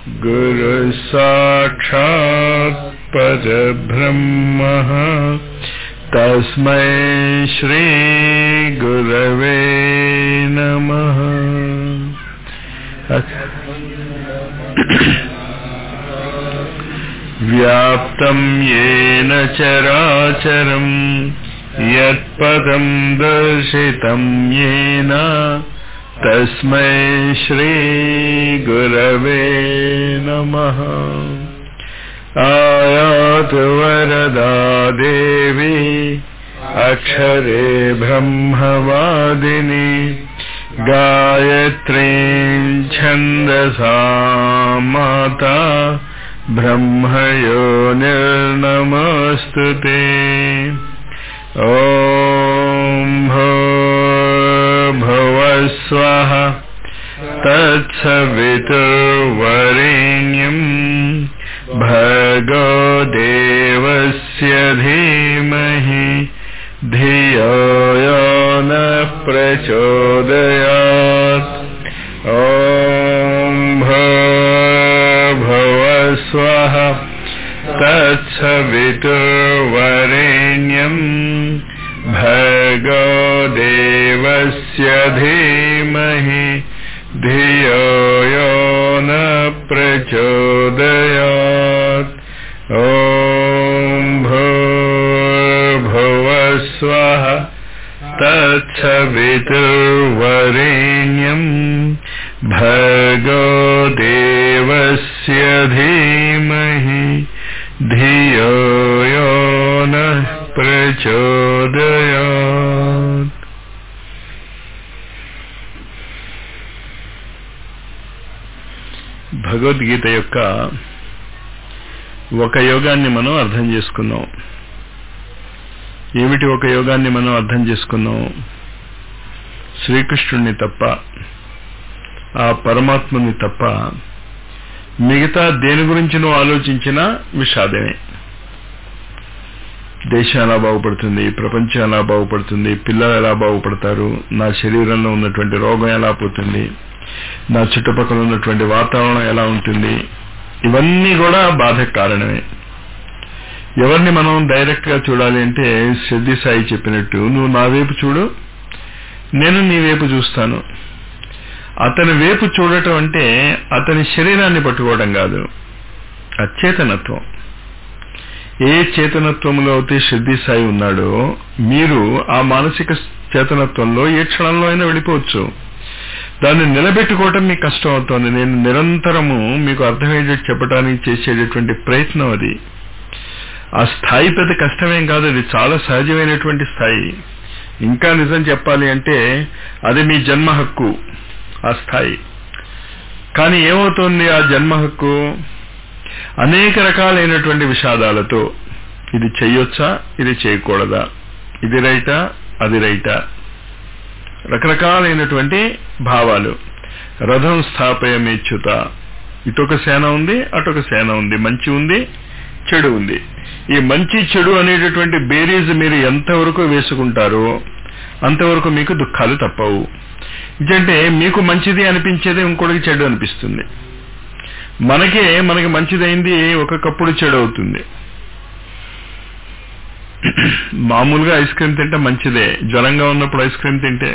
गुरुसाक्षात् परब्रह्मः तस्मै श्रीगुरवे नमः व्याप्तं येन चराचरम् यत्पदं दर्शितं येन तस्मै श्रीगुरवे नमः आयातु वरदा देवी अक्षरे ब्रह्मवादिनी गायत्रीं छन्दसा माता ब्रह्मयो निर्नमस्तु ते ॐ भुवस्वः तत्सवितुर्वरेण्यम् भगो देवस्य धीमहि धियो यो न प्रचोदयात् ॐ भुवस्वः तत्सवितुर्वरेण्यम् भगो देवस्य धीमहि धियो यो न प्रचोदयात् ॐ भुवस्वः तत्सवितुर्वरेण्यम् भगो देवस्य धीमहि धियो यो नः प्रचोदयात् భగవద్గీత యొక్క ఒక యోగాన్ని మనం అర్థం చేసుకున్నాం ఏమిటి ఒక యోగాన్ని మనం అర్థం చేసుకున్నాం శ్రీకృష్ణుణ్ణి తప్ప ఆ పరమాత్మని తప్ప మిగతా దేని గురించి నువ్వు ఆలోచించినా విషాదమే దేశం ఎలా బాగుపడుతుంది ప్రపంచం ఎలా బాగుపడుతుంది పిల్లలు ఎలా బాగుపడతారు నా శరీరంలో ఉన్నటువంటి రోగం ఎలా పోతుంది నా చుట్టుపక్కల ఉన్నటువంటి వాతావరణం ఎలా ఉంటుంది ఇవన్నీ కూడా బాధకు కారణమే ఎవరిని మనం డైరెక్ట్ గా చూడాలి అంటే సిద్ధి సాయి చెప్పినట్టు నువ్వు నా వైపు చూడు నేను నీ వైపు చూస్తాను అతని వైపు చూడటం అంటే అతని శరీరాన్ని పట్టుకోవడం కాదు అచేతనత్వం ఏ చేతనత్వంలో అయితే సిద్ధి సాయి ఉన్నాడో మీరు ఆ మానసిక చేతనత్వంలో ఏ క్షణంలో అయినా వెళ్ళిపోవచ్చు దాన్ని నిలబెట్టుకోవటం మీకు కష్టం అవుతోంది నేను నిరంతరము మీకు అర్థమయ్యేటట్టు చెప్పడానికి చేసేటటువంటి ప్రయత్నం అది ఆ స్థాయి పెద్ద కష్టమేం కాదు అది చాలా సహజమైనటువంటి స్థాయి ఇంకా నిజం చెప్పాలి అంటే అది మీ జన్మ హక్కు ఆ స్థాయి కానీ ఏమవుతోంది ఆ జన్మ హక్కు అనేక రకాలైనటువంటి విషాదాలతో ఇది చెయ్యొచ్చా ఇది చేయకూడదా ఇది రైటా అది రైటా రకరకాలైనటువంటి భావాలు రథం స్థాపయమేచ్యుత ఇటొక సేన ఉంది అటొక సేన ఉంది మంచి ఉంది చెడు ఉంది ఈ మంచి చెడు అనేటటువంటి బేరీజ్ మీరు ఎంతవరకు వేసుకుంటారో అంతవరకు మీకు దుఃఖాలు తప్పవు ఎందుకంటే మీకు మంచిది అనిపించేది ఇంకోటికి చెడు అనిపిస్తుంది మనకే మనకి మంచిదైంది ఒక్కొక్కప్పుడు చెడు అవుతుంది మామూలుగా ఐస్ క్రీమ్ తింటే మంచిదే జ్వరంగా ఉన్నప్పుడు ఐస్ క్రీమ్ తింటే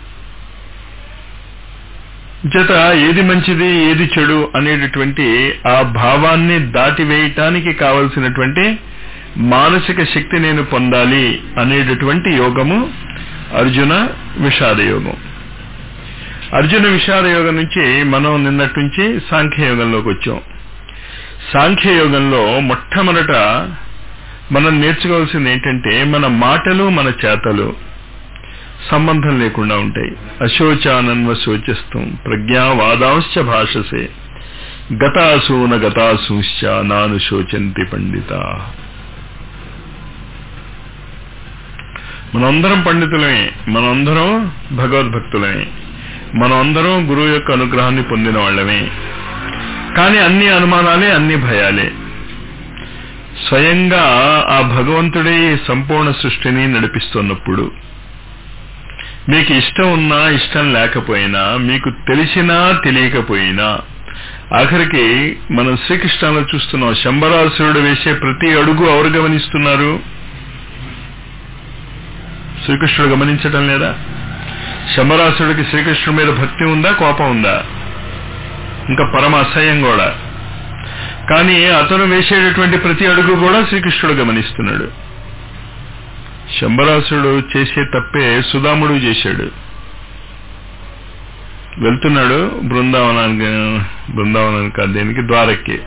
చేత ఏది మంచిది ఏది చెడు అనేటటువంటి ఆ భావాన్ని దాటివేయటానికి కావలసినటువంటి మానసిక శక్తి నేను పొందాలి అనేటటువంటి యోగము అర్జున విషాద యోగం అర్జున విషాద యోగం నుంచి మనం నిన్నటి నుంచి సాంఖ్యయోగంలోకి వచ్చాం సాంఖ్యయోగంలో మొట్టమొదట మనం నేర్చుకోవాల్సింది ఏంటంటే మన మాటలు మన చేతలు సంబంధం లేకుండా ఉంటాయి అశోచానన్వ శోచస్తం ప్రజ్ఞావాదాంశ్చ భాషసే గతాసూన గతాసూశ్చ నాను శోచంతి పండిత మనందరం పండితులమే మనందరం భగవద్భక్తులమే మనందరం గురువు యొక్క అనుగ్రహాన్ని పొందిన వాళ్ళమే కానీ అన్ని అనుమానాలే అన్ని భయాలే స్వయంగా ఆ భగవంతుడే ఈ సంపూర్ణ సృష్టిని నడిపిస్తున్నప్పుడు మీకు ఇష్టం ఉన్నా ఇష్టం లేకపోయినా మీకు తెలిసినా తెలియకపోయినా ఆఖరికి మనం శ్రీకృష్ణలో చూస్తున్నాం శంబరాసురుడు వేసే ప్రతి అడుగు ఎవరు గమనిస్తున్నారు శ్రీకృష్ణుడు గమనించటం లేదా శంబరాసుడికి శ్రీకృష్ణుడి మీద భక్తి ఉందా కోపం ఉందా ఇంకా పరమ అసహ్యం కూడా కానీ అతను వేసేటటువంటి ప్రతి అడుగు కూడా శ్రీకృష్ణుడు గమనిస్తున్నాడు శంబరాసుడు చేసే తప్పే సుధాముడు చేశాడు వెళ్తున్నాడు బృందావనానికి బృందావనానికి కాదు దేనికి ద్వారక్కి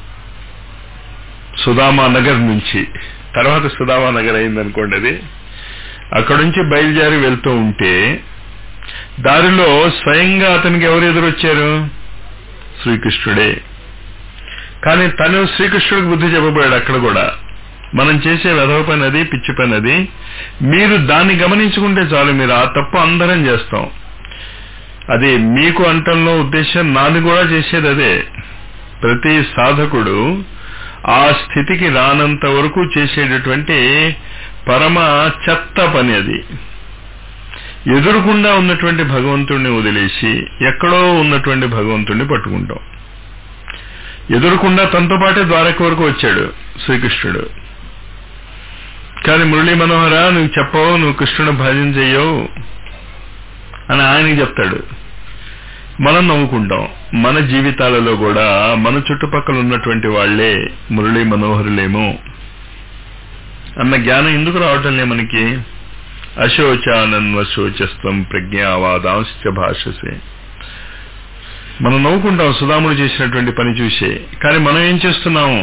సుధామా నగర్ నుంచి తర్వాత సుధామా నగర్ అయిందనుకోండి అది అక్కడ నుంచి బయలుదేరి వెళ్తూ ఉంటే దారిలో స్వయంగా అతనికి ఎవరు ఎదురొచ్చారు శ్రీకృష్ణుడే కానీ తను శ్రీకృష్ణుడికి బుద్ధి చెప్పబోయాడు అక్కడ కూడా మనం చేసే వెధవ పని అది పిచ్చి పని అది మీరు దాన్ని గమనించుకుంటే చాలు మీరు ఆ తప్పు అందరం చేస్తాం అది మీకు అంటంలో ఉద్దేశం నాది కూడా చేసేది అదే ప్రతి సాధకుడు ఆ స్థితికి రానంత వరకు చేసేటటువంటి పరమ చెత్త పని అది ఎదురుకుండా ఉన్నటువంటి భగవంతుడిని వదిలేసి ఎక్కడో ఉన్నటువంటి భగవంతుడిని పట్టుకుంటాం ఎదురుకుండా తనతో పాటే ద్వారక వరకు వచ్చాడు శ్రీకృష్ణుడు కానీ మురళీ మనోహర నువ్వు చెప్పవు నువ్వు కృష్ణుని భజన చెయ్యవు అని ఆయనకి చెప్తాడు మనం నవ్వుకుంటాం మన జీవితాలలో కూడా మన చుట్టుపక్కల ఉన్నటువంటి వాళ్లే మురళీ మనోహరులేమో అన్న జ్ఞానం ఎందుకు రావటం లే మనకి అశోచానన్వశోచస్వం ప్రజ్ఞావాదాంశ భాషసే మనం నవ్వుకుంటాం సుధాముడు చేసినటువంటి పని చూసే కానీ మనం ఏం చేస్తున్నాము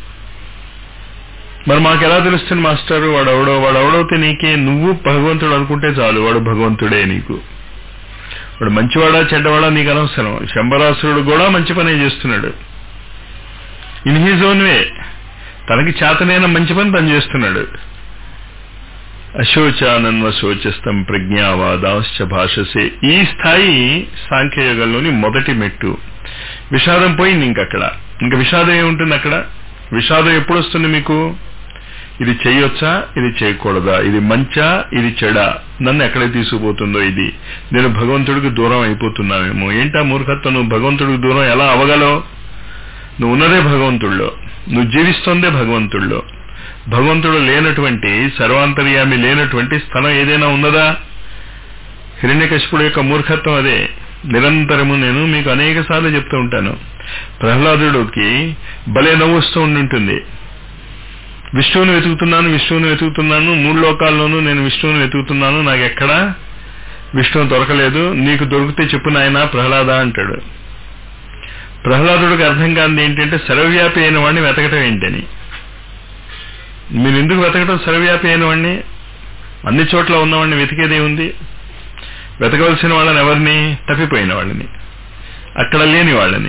మరి మాకు ఎలా తెలుస్తుంది మాస్టర్ వాడెవడో వాడెవడవుతే నీకే నువ్వు భగవంతుడు అనుకుంటే చాలు వాడు భగవంతుడే నీకు వాడు మంచివాడా చెడ్డవాడా నీకు అనవసరం శంబరాసురుడు కూడా మంచి పనే చేస్తున్నాడు ఇన్ హీజ్ ఓన్ వే తనకి చేతనైన మంచి పని తను చేస్తున్నాడు అశోచానన్వ శోచస్తం ప్రజ్ఞావాదాశ్చ భాషసే ఈ స్థాయి సాంఖ్యయోగంలోని మొదటి మెట్టు విషాదం పోయింది ఇంకక్కడ ఇంకా విషాదం ఏముంటుంది అక్కడ విషాదం ఎప్పుడు వస్తుంది మీకు ఇది చేయొచ్చా ఇది చేయకూడదా ఇది మంచా ఇది చెడా నన్ను ఎక్కడికి తీసుకుపోతుందో ఇది నేను భగవంతుడికి దూరం అయిపోతున్నానేమో ఏంటా మూర్ఖత్వం నువ్వు భగవంతుడికి దూరం ఎలా అవగలవు నువ్వు ఉన్నదే భగవంతుడిలో నువ్వు జీవిస్తోందే భగవంతుడిలో భగవంతుడు లేనటువంటి సర్వాంతర్యామి లేనటువంటి స్థలం ఏదైనా ఉన్నదా హిరణ్యకశిపుడు యొక్క మూర్ఖత్వం అదే నిరంతరము నేను మీకు అనేక సార్లు చెప్తూ ఉంటాను ప్రహ్లాదుడికి భలే నవ్వు వస్తూ ఉండుంటుంది విష్ణువుని వెతుకుతున్నాను విష్ణువుని వెతుకుతున్నాను మూడు లోకాల్లోనూ నేను విష్ణువుని వెతుకుతున్నాను నాకు ఎక్కడా విష్ణువు దొరకలేదు నీకు దొరికితే చెప్పు నాయన ప్రహ్లాద అంటాడు ప్రహ్లాదుడికి అర్థం కానిది ఏంటంటే సర్వవ్యాపి అయిన వాడిని వెతకటం ఏంటని మీరు ఎందుకు వెతకటం సర్వవ్యాపి అయిన వాడిని అన్ని చోట్ల ఉన్నవాడిని వెతికేదే ఉంది వెతకవలసిన వాళ్ళని ఎవరిని తప్పిపోయిన వాళ్ళని అక్కడ లేని వాళ్ళని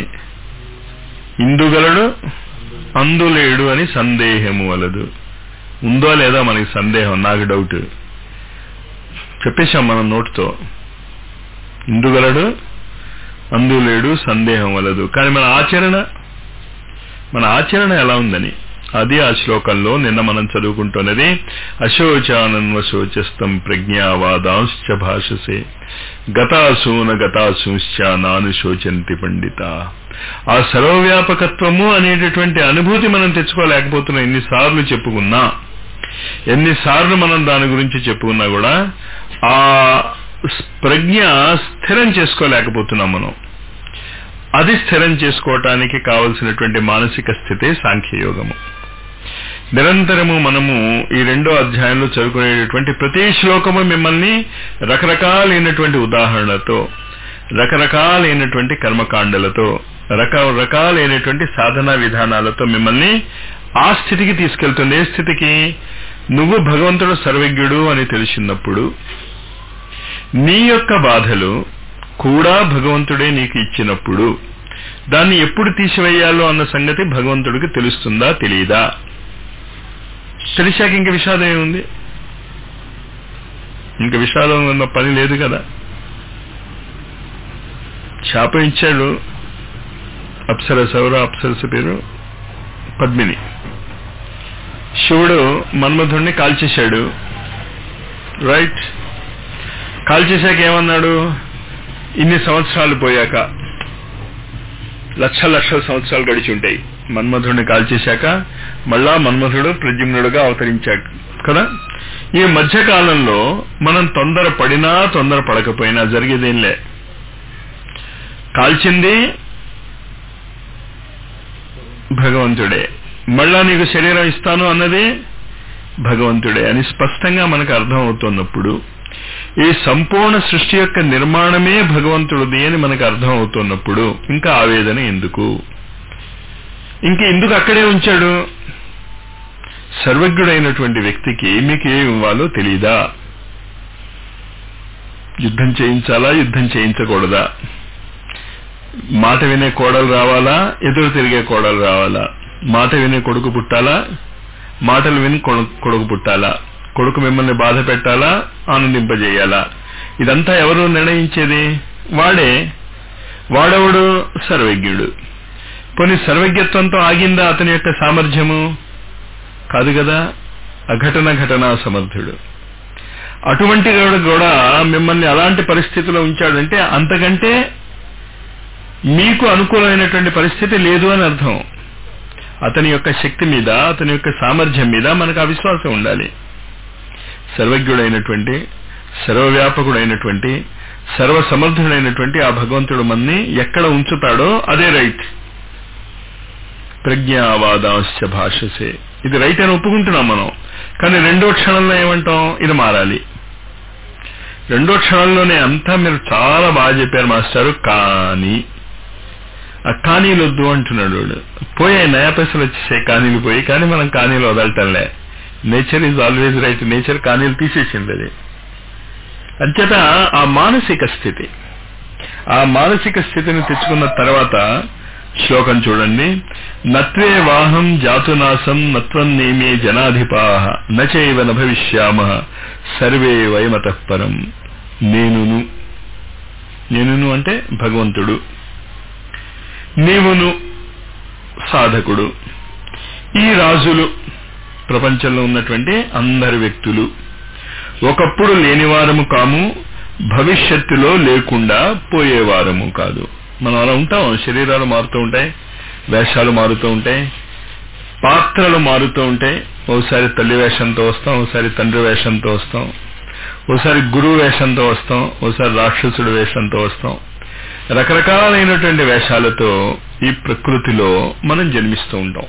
ఇందుగలడు అందులేడు అని సందేహము వలదు ఉందో లేదా మనకి సందేహం నాకు డౌట్ చెప్పేశాం మనం నోటుతో ఇందుగలడు అందులేడు సందేహం వలదు కానీ మన ఆచరణ మన ఆచరణ ఎలా ఉందని అది ఆ శ్లోకంలో నిన్న మనం చదువుకుంటున్నది అశోచానన్వశోచస్తం ప్రజ్ఞావాదాంశ్చ భాషసే గతాసూన గతాసూశ్చ నాను శోచంతి పండిత ఆ సర్వవ్యాపకత్వము అనేటటువంటి అనుభూతి మనం తెచ్చుకోలేకపోతున్నాం ఎన్నిసార్లు చెప్పుకున్నా ఎన్నిసార్లు మనం దాని గురించి చెప్పుకున్నా కూడా ఆ ప్రజ్ఞ స్థిరం చేసుకోలేకపోతున్నాం మనం అది స్థిరం చేసుకోవటానికి కావలసినటువంటి మానసిక స్థితే సాంఖ్యయోగము నిరంతరము మనము ఈ రెండో అధ్యాయంలో చదువుకునేటటువంటి ప్రతి శ్లోకము మిమ్మల్ని రకరకాలైనటువంటి ఉదాహరణలతో రకరకాలైనటువంటి కర్మకాండలతో రకరకాలైనటువంటి సాధనా విధానాలతో మిమ్మల్ని ఆ స్థితికి తీసుకెళ్తుంది ఏ స్థితికి నువ్వు భగవంతుడు సర్వజ్ఞుడు అని తెలిసినప్పుడు నీ యొక్క బాధలు కూడా భగవంతుడే నీకు ఇచ్చినప్పుడు దాన్ని ఎప్పుడు తీసివేయాలో అన్న సంగతి భగవంతుడికి తెలుస్తుందా తెలియదా తెలిసాక ఇంక విషాదం ఏముంది ఇంక విషాదం ఉన్న పని లేదు కదా శాపం ఇచ్చాడు అప్సరస ఎవరో అప్సరస పేరు పద్మిని శివుడు మన్మధుడిని కాల్చేశాడు రైట్ కాల్చేశాక ఏమన్నాడు ఇన్ని సంవత్సరాలు పోయాక లక్ష లక్షల సంవత్సరాలు గడిచి ఉంటాయి మన్మధుడిని కాల్చేశాక మళ్ళా మన్మధుడు ప్రద్యుమ్నుడుగా అవతరించాక కదా ఈ మధ్య కాలంలో మనం తొందర పడినా తొందర పడకపోయినా జరిగేదేంలే కాల్చింది భగవంతుడే మళ్ళా నీకు శరీరం ఇస్తాను అన్నది భగవంతుడే అని స్పష్టంగా మనకు అర్థం అవుతున్నప్పుడు ఈ సంపూర్ణ సృష్టి యొక్క నిర్మాణమే భగవంతుడిది అని మనకు అర్థం అవుతున్నప్పుడు ఇంకా ఆవేదన ఎందుకు ఇంక ఎందుకు అక్కడే ఉంచాడు సర్వజ్ఞుడైనటువంటి వ్యక్తికి మీకు ఏమి ఇవ్వాలో తెలీదా యుద్ధం చేయించాలా యుద్ధం చేయించకూడదా మాట వినే కోడలు రావాలా ఎదురు తిరిగే కోడలు రావాలా మాట వినే కొడుకు పుట్టాలా మాటలు విని కొడుకు పుట్టాలా కొడుకు మిమ్మల్ని బాధ పెట్టాలా ఆనందింపజేయాలా ఇదంతా ఎవరు నిర్ణయించేది వాడే వాడెవడు సర్వజ్ఞుడు పోనీ సర్వజ్ఞత్వంతో ఆగిందా అతని యొక్క సామర్థ్యము కాదు కదా అఘటన ఘటనా సమర్థుడు అటువంటి వాడు కూడా మిమ్మల్ని అలాంటి పరిస్థితిలో ఉంచాడంటే అంతకంటే మీకు అనుకూలమైనటువంటి పరిస్థితి లేదు అని అర్థం అతని యొక్క శక్తి మీద అతని యొక్క సామర్థ్యం మీద మనకు అవిశ్వాసం ఉండాలి సర్వజ్ఞుడైనటువంటి సర్వవ్యాపకుడైనటువంటి సర్వసమర్థుడైనటువంటి ఆ భగవంతుడు మన్ని ఎక్కడ ఉంచుతాడో అదే రైట్ ప్రజ్ఞావాదాంశ భాషసే ఇది రైట్ అని ఒప్పుకుంటున్నాం మనం కానీ రెండో క్షణంలో ఏమంటాం ఇది మారాలి రెండో క్షణంలోనే అంతా మీరు చాలా బాగా చెప్పారు మాస్టారు కానీ ఆ కానీలు వద్దు అంటున్నాడు వాడు పోయాయి నయా పైసలు వచ్చేసాయి కానీలు పోయి కానీ మనం కానీలు వదలటంలే nature is always right nature కానీలు తీసేసింది అది అంచేత ఆ మానసిక స్థితి ఆ మానసిక స్థితిని తెచ్చుకున్న తర్వాత శ్లోకం చూడండి నత్వే వాహం జాతునాశం నత్వం నేమే జనాధిపా నచైవ న భవిష్యామ సర్వే వయమతఃపరం నేనును నేనును అంటే భగవంతుడు నీవును సాధకుడు ఈ రాజులు ప్రపంచంలో ఉన్నటువంటి అందరి వ్యక్తులు ఒకప్పుడు లేనివారము కాము భవిష్యత్తులో లేకుండా పోయేవారము కాదు మనం అలా ఉంటాం శరీరాలు మారుతూ ఉంటాయి వేషాలు మారుతూ ఉంటాయి పాత్రలు మారుతూ ఉంటాయి ఓసారి తల్లి వేషంతో వస్తాం ఓసారి తండ్రి వేషంతో వస్తాం ఓసారి గురువు వేషంతో వస్తాం ఓసారి రాక్షసుడు వేషంతో వస్తాం రకరకాలైనటువంటి వేషాలతో ఈ ప్రకృతిలో మనం జన్మిస్తూ ఉంటాం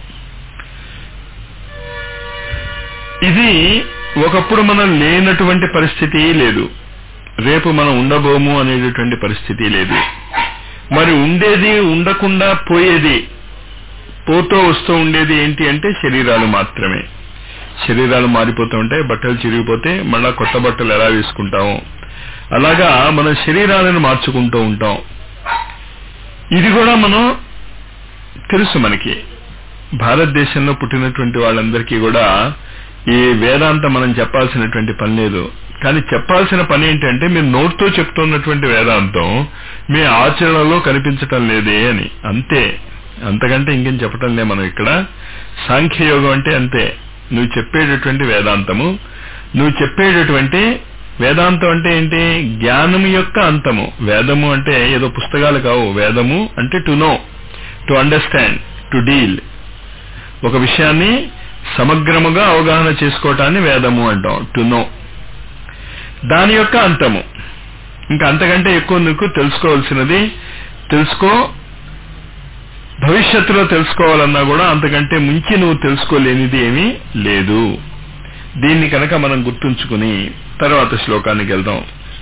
ఇది ఒకప్పుడు మనం లేనటువంటి పరిస్థితి లేదు రేపు మనం ఉండబోము అనేటటువంటి పరిస్థితి లేదు మరి ఉండేది ఉండకుండా పోయేది పోతూ వస్తూ ఉండేది ఏంటి అంటే శరీరాలు మాత్రమే శరీరాలు మారిపోతూ ఉంటాయి బట్టలు చిరిగిపోతే మళ్ళా కొత్త బట్టలు ఎలా వేసుకుంటాము అలాగా మన శరీరాలను మార్చుకుంటూ ఉంటాం ఇది కూడా మనం తెలుసు మనకి భారతదేశంలో పుట్టినటువంటి వాళ్ళందరికీ కూడా ఈ వేదాంతం మనం చెప్పాల్సినటువంటి పని లేదు కానీ చెప్పాల్సిన పని ఏంటంటే మీరు నోట్తో చెప్తున్నటువంటి వేదాంతం మీ ఆచరణలో కనిపించటం లేదే అని అంతే అంతకంటే ఇంకేం చెప్పటం లే మనం ఇక్కడ సాంఖ్యయోగం అంటే అంతే నువ్వు చెప్పేటటువంటి వేదాంతము నువ్వు చెప్పేటటువంటి వేదాంతం అంటే ఏంటి జ్ఞానం యొక్క అంతము వేదము అంటే ఏదో పుస్తకాలు కావు వేదము అంటే to know to understand to deal ఒక విషయాన్ని సమగ్రముగా అవగాహన చేసుకోవటాన్ని వేదము అంటాం టు నో దాని యొక్క అంతము ఇంకా అంతకంటే ఎక్కువ నీకు తెలుసుకోవాల్సినది తెలుసుకో భవిష్యత్తులో తెలుసుకోవాలన్నా కూడా అంతకంటే ముంచి నువ్వు తెలుసుకోలేనిది ఏమీ లేదు దీన్ని కనుక మనం గుర్తుంచుకుని తర్వాత శ్లోకానికి వెళ్దాం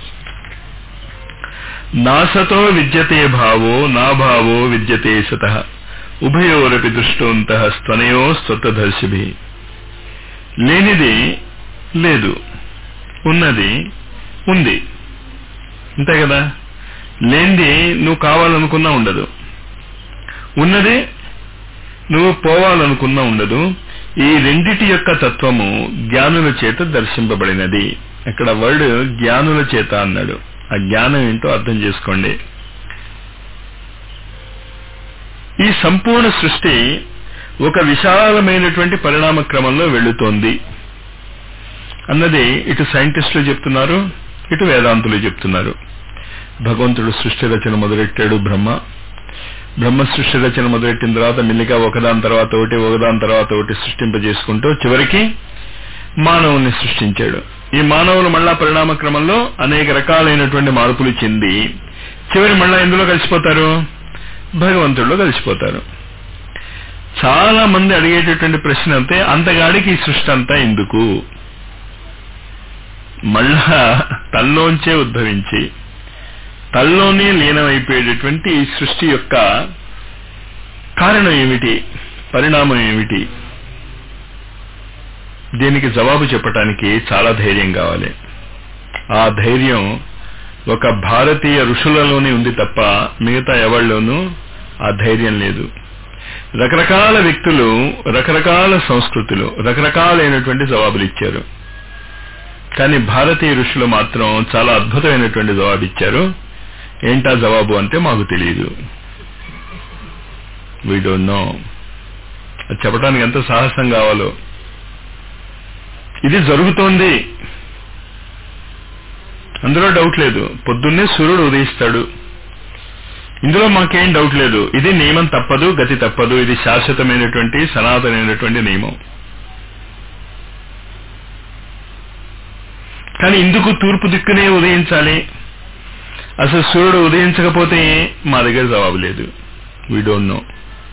నాసతో విద్యతే భావో నా భావో విద్యతే సత ఉభయోరపి దృష్టోంత స్తనయో స్వతదర్శిభి లేనిది లేదు ఉన్నది ఉంది అంతే కదా లేనిది నువ్వు కావాలనుకున్నా ఉండదు ఉన్నది నువ్వు పోవాలనుకున్నా ఉండదు ఈ రెండిటి యొక్క తత్వము జ్ఞానుల చేత దర్శింపబడినది ఇక్కడ వర్డ్ జ్ఞానుల చేత అన్నాడు ఆ జ్ఞానం ఏంటో అర్థం చేసుకోండి ఈ సంపూర్ణ సృష్టి ఒక విశాలమైనటువంటి పరిణామ క్రమంలో వెళుతోంది అన్నది ఇటు సైంటిస్టులు చెప్తున్నారు ఇటు వేదాంతులు చెప్తున్నారు భగవంతుడు సృష్టి రచన మొదలెట్టాడు బ్రహ్మ బ్రహ్మ సృష్టి రచన మొదలెట్టిన తర్వాత మెల్లిగా ఒకదాని తర్వాత ఒకటి ఒకదాని తర్వాత ఒకటి సృష్టింపజేసుకుంటూ చివరికి మానవుల్ని సృష్టించాడు ఈ మానవులు మళ్ళా పరిణామ క్రమంలో అనేక రకాలైనటువంటి మార్పులు చెంది చివరి మళ్ళా ఎందులో కలిసిపోతారు భగవంతుడిలో కలిసిపోతారు చాలా మంది అడిగేటటువంటి ప్రశ్న అంతే అంతగాడికి ఈ సృష్టి అంతా ఎందుకు మళ్ళా తల్లోంచే ఉద్భవించి తల్లోనే లీనమైపోయేటటువంటి ఈ సృష్టి యొక్క కారణం ఏమిటి పరిణామం ఏమిటి దీనికి జవాబు చెప్పటానికి చాలా ధైర్యం కావాలి ఆ ధైర్యం ఒక భారతీయ ఋషులలోనే ఉంది తప్ప మిగతా ఎవరిలోనూ ఆ ధైర్యం లేదు రకరకాల వ్యక్తులు రకరకాల సంస్కృతులు రకరకాలైనటువంటి జవాబులు ఇచ్చారు కానీ భారతీయ ఋషులు మాత్రం చాలా అద్భుతమైనటువంటి జవాబు ఇచ్చారు ఏంటా జవాబు అంటే మాకు తెలియదు వీ డోంట్ నో అది చెప్పడానికి ఎంత సాహసం కావాలో ఇది జరుగుతోంది అందులో డౌట్ లేదు పొద్దున్నే సూర్యుడు ఉదయిస్తాడు ఇందులో మాకేం డౌట్ లేదు ఇది నియమం తప్పదు గతి తప్పదు ఇది శాశ్వతమైనటువంటి సనాతనమైనటువంటి నియమం కానీ ఇందుకు తూర్పు దిక్కునే ఉదయించాలి అసలు సూర్యుడు ఉదయించకపోతే మా దగ్గర జవాబు లేదు వీ డోంట్ నో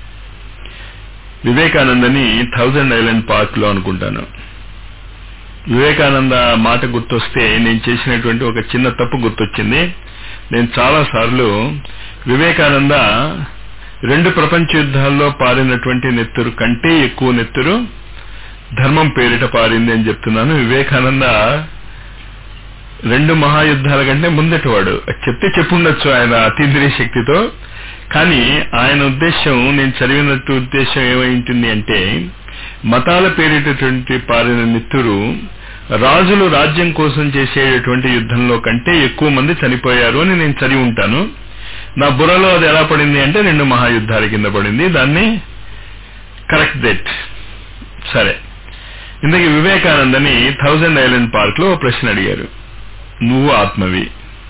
వివేకానందని థౌజండ్ ఐలాండ్ పార్క్ లో అనుకుంటాను వివేకానంద మాట గుర్తొస్తే నేను చేసినటువంటి ఒక చిన్న తప్పు గుర్తొచ్చింది నేను చాలా సార్లు వివేకానంద రెండు ప్రపంచ యుద్ధాల్లో పారినటువంటి నెత్తురు కంటే ఎక్కువ నెత్తురు ధర్మం పేరిట పారింది అని చెప్తున్నాను వివేకానంద రెండు మహాయుద్ధాల కంటే ముందటివాడు చెప్తే చెప్పుండొచ్చు ఆయన అతీంద్రియ శక్తితో కానీ ఆయన ఉద్దేశం నేను చదివినట్టు ఉద్దేశం ఏమైంటుంది అంటే మతాల పేరిటటువంటి పారిన నిత్తురు రాజులు రాజ్యం కోసం చేసేటటువంటి యుద్ధంలో కంటే ఎక్కువ మంది చనిపోయారు అని నేను చదివి ఉంటాను నా బుర్రలో అది ఎలా పడింది అంటే రెండు మహాయుద్ధాల కింద పడింది దాన్ని కరెక్ట్ దట్ సరే ఇందుకే వివేకానందని థౌజండ్ ఐలాండ్ పార్క్ లో ప్రశ్న అడిగారు నువ్వు ఆత్మవి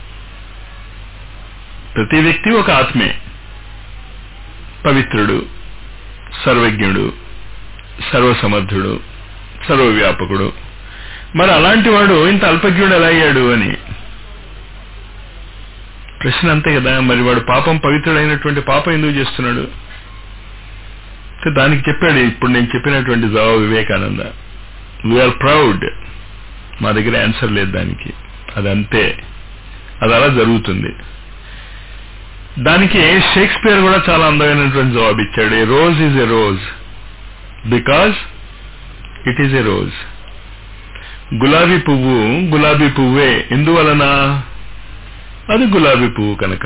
ప్రతి వ్యక్తి ఒక ఆత్మే పవిత్రుడు సర్వజ్ఞుడు సర్వసమర్థుడు సర్వవ్యాపకుడు మరి అలాంటి వాడు ఇంత అల్పజ్ఞుడు ఎలా అయ్యాడు అని ప్రశ్న అంతే కదా మరి వాడు పాపం పవిత్రుడైనటువంటి పాపం ఎందుకు చేస్తున్నాడు దానికి చెప్పాడు ఇప్పుడు నేను చెప్పినటువంటి జవాబు వివేకానంద వీఆర్ ప్రౌడ్ మా దగ్గర ఆన్సర్ లేదు దానికి అది అంతే అది అలా జరుగుతుంది దానికి షేక్స్పియర్ కూడా చాలా అందమైనటువంటి జవాబు ఇచ్చాడు a rose is a rose because it is a rose గులాబీ పువ్వు గులాబీ పువ్వే ఎందువలన అది గులాబీ పువ్వు కనుక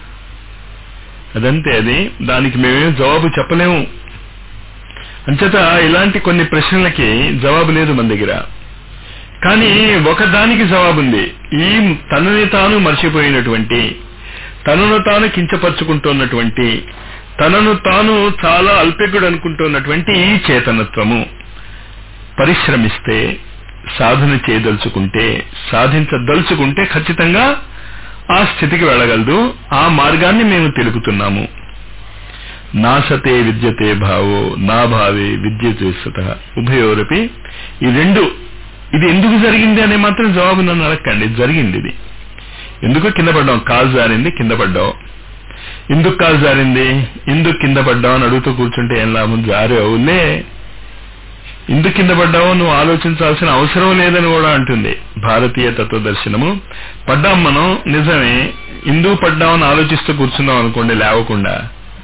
అదంతే అది దానికి మేమేం జవాబు చెప్పలేము అంచేత ఇలాంటి కొన్ని ప్రశ్నలకి జవాబు లేదు మన దగ్గర కానీ ఒకదానికి జవాబుంది ఈ తనని తాను మర్చిపోయినటువంటి తనను తాను కించపరుచుకుంటున్నటువంటి తనను తాను చాలా అల్పెగ్గుడు అనుకుంటున్నటువంటి ఈ చేతనత్వము పరిశ్రమిస్తే సాధన చేయదలుచుకుంటే సాధించదలుచుకుంటే ఖచ్చితంగా ఆ స్థితికి వెళ్ళగలదు ఆ మార్గాన్ని మేము తెలుపుతున్నాము నాసతే విద్యతే భావో నా భావే విద్యతే సత ఉభయోరపి ఈ రెండు ఇది ఎందుకు జరిగింది అనే మాత్రం జవాబు నన్ను అడగండి జరిగింది ఇది ఎందుకు కింద పడ్డాం కాలు జారింది కింద పడ్డావు ఎందుకు కాలు జారింది ఎందుకు కింద పడ్డావు అని అడుగుతూ కూర్చుంటే ఏం లాభం జారే అవులే ఎందుకు కింద పడ్డావో నువ్వు ఆలోచించాల్సిన అవసరం లేదని కూడా అంటుంది భారతీయ తత్వదర్శనము పడ్డాం మనం నిజమే ఎందుకు పడ్డామని ఆలోచిస్తూ కూర్చున్నాం అనుకోండి లేవకుండా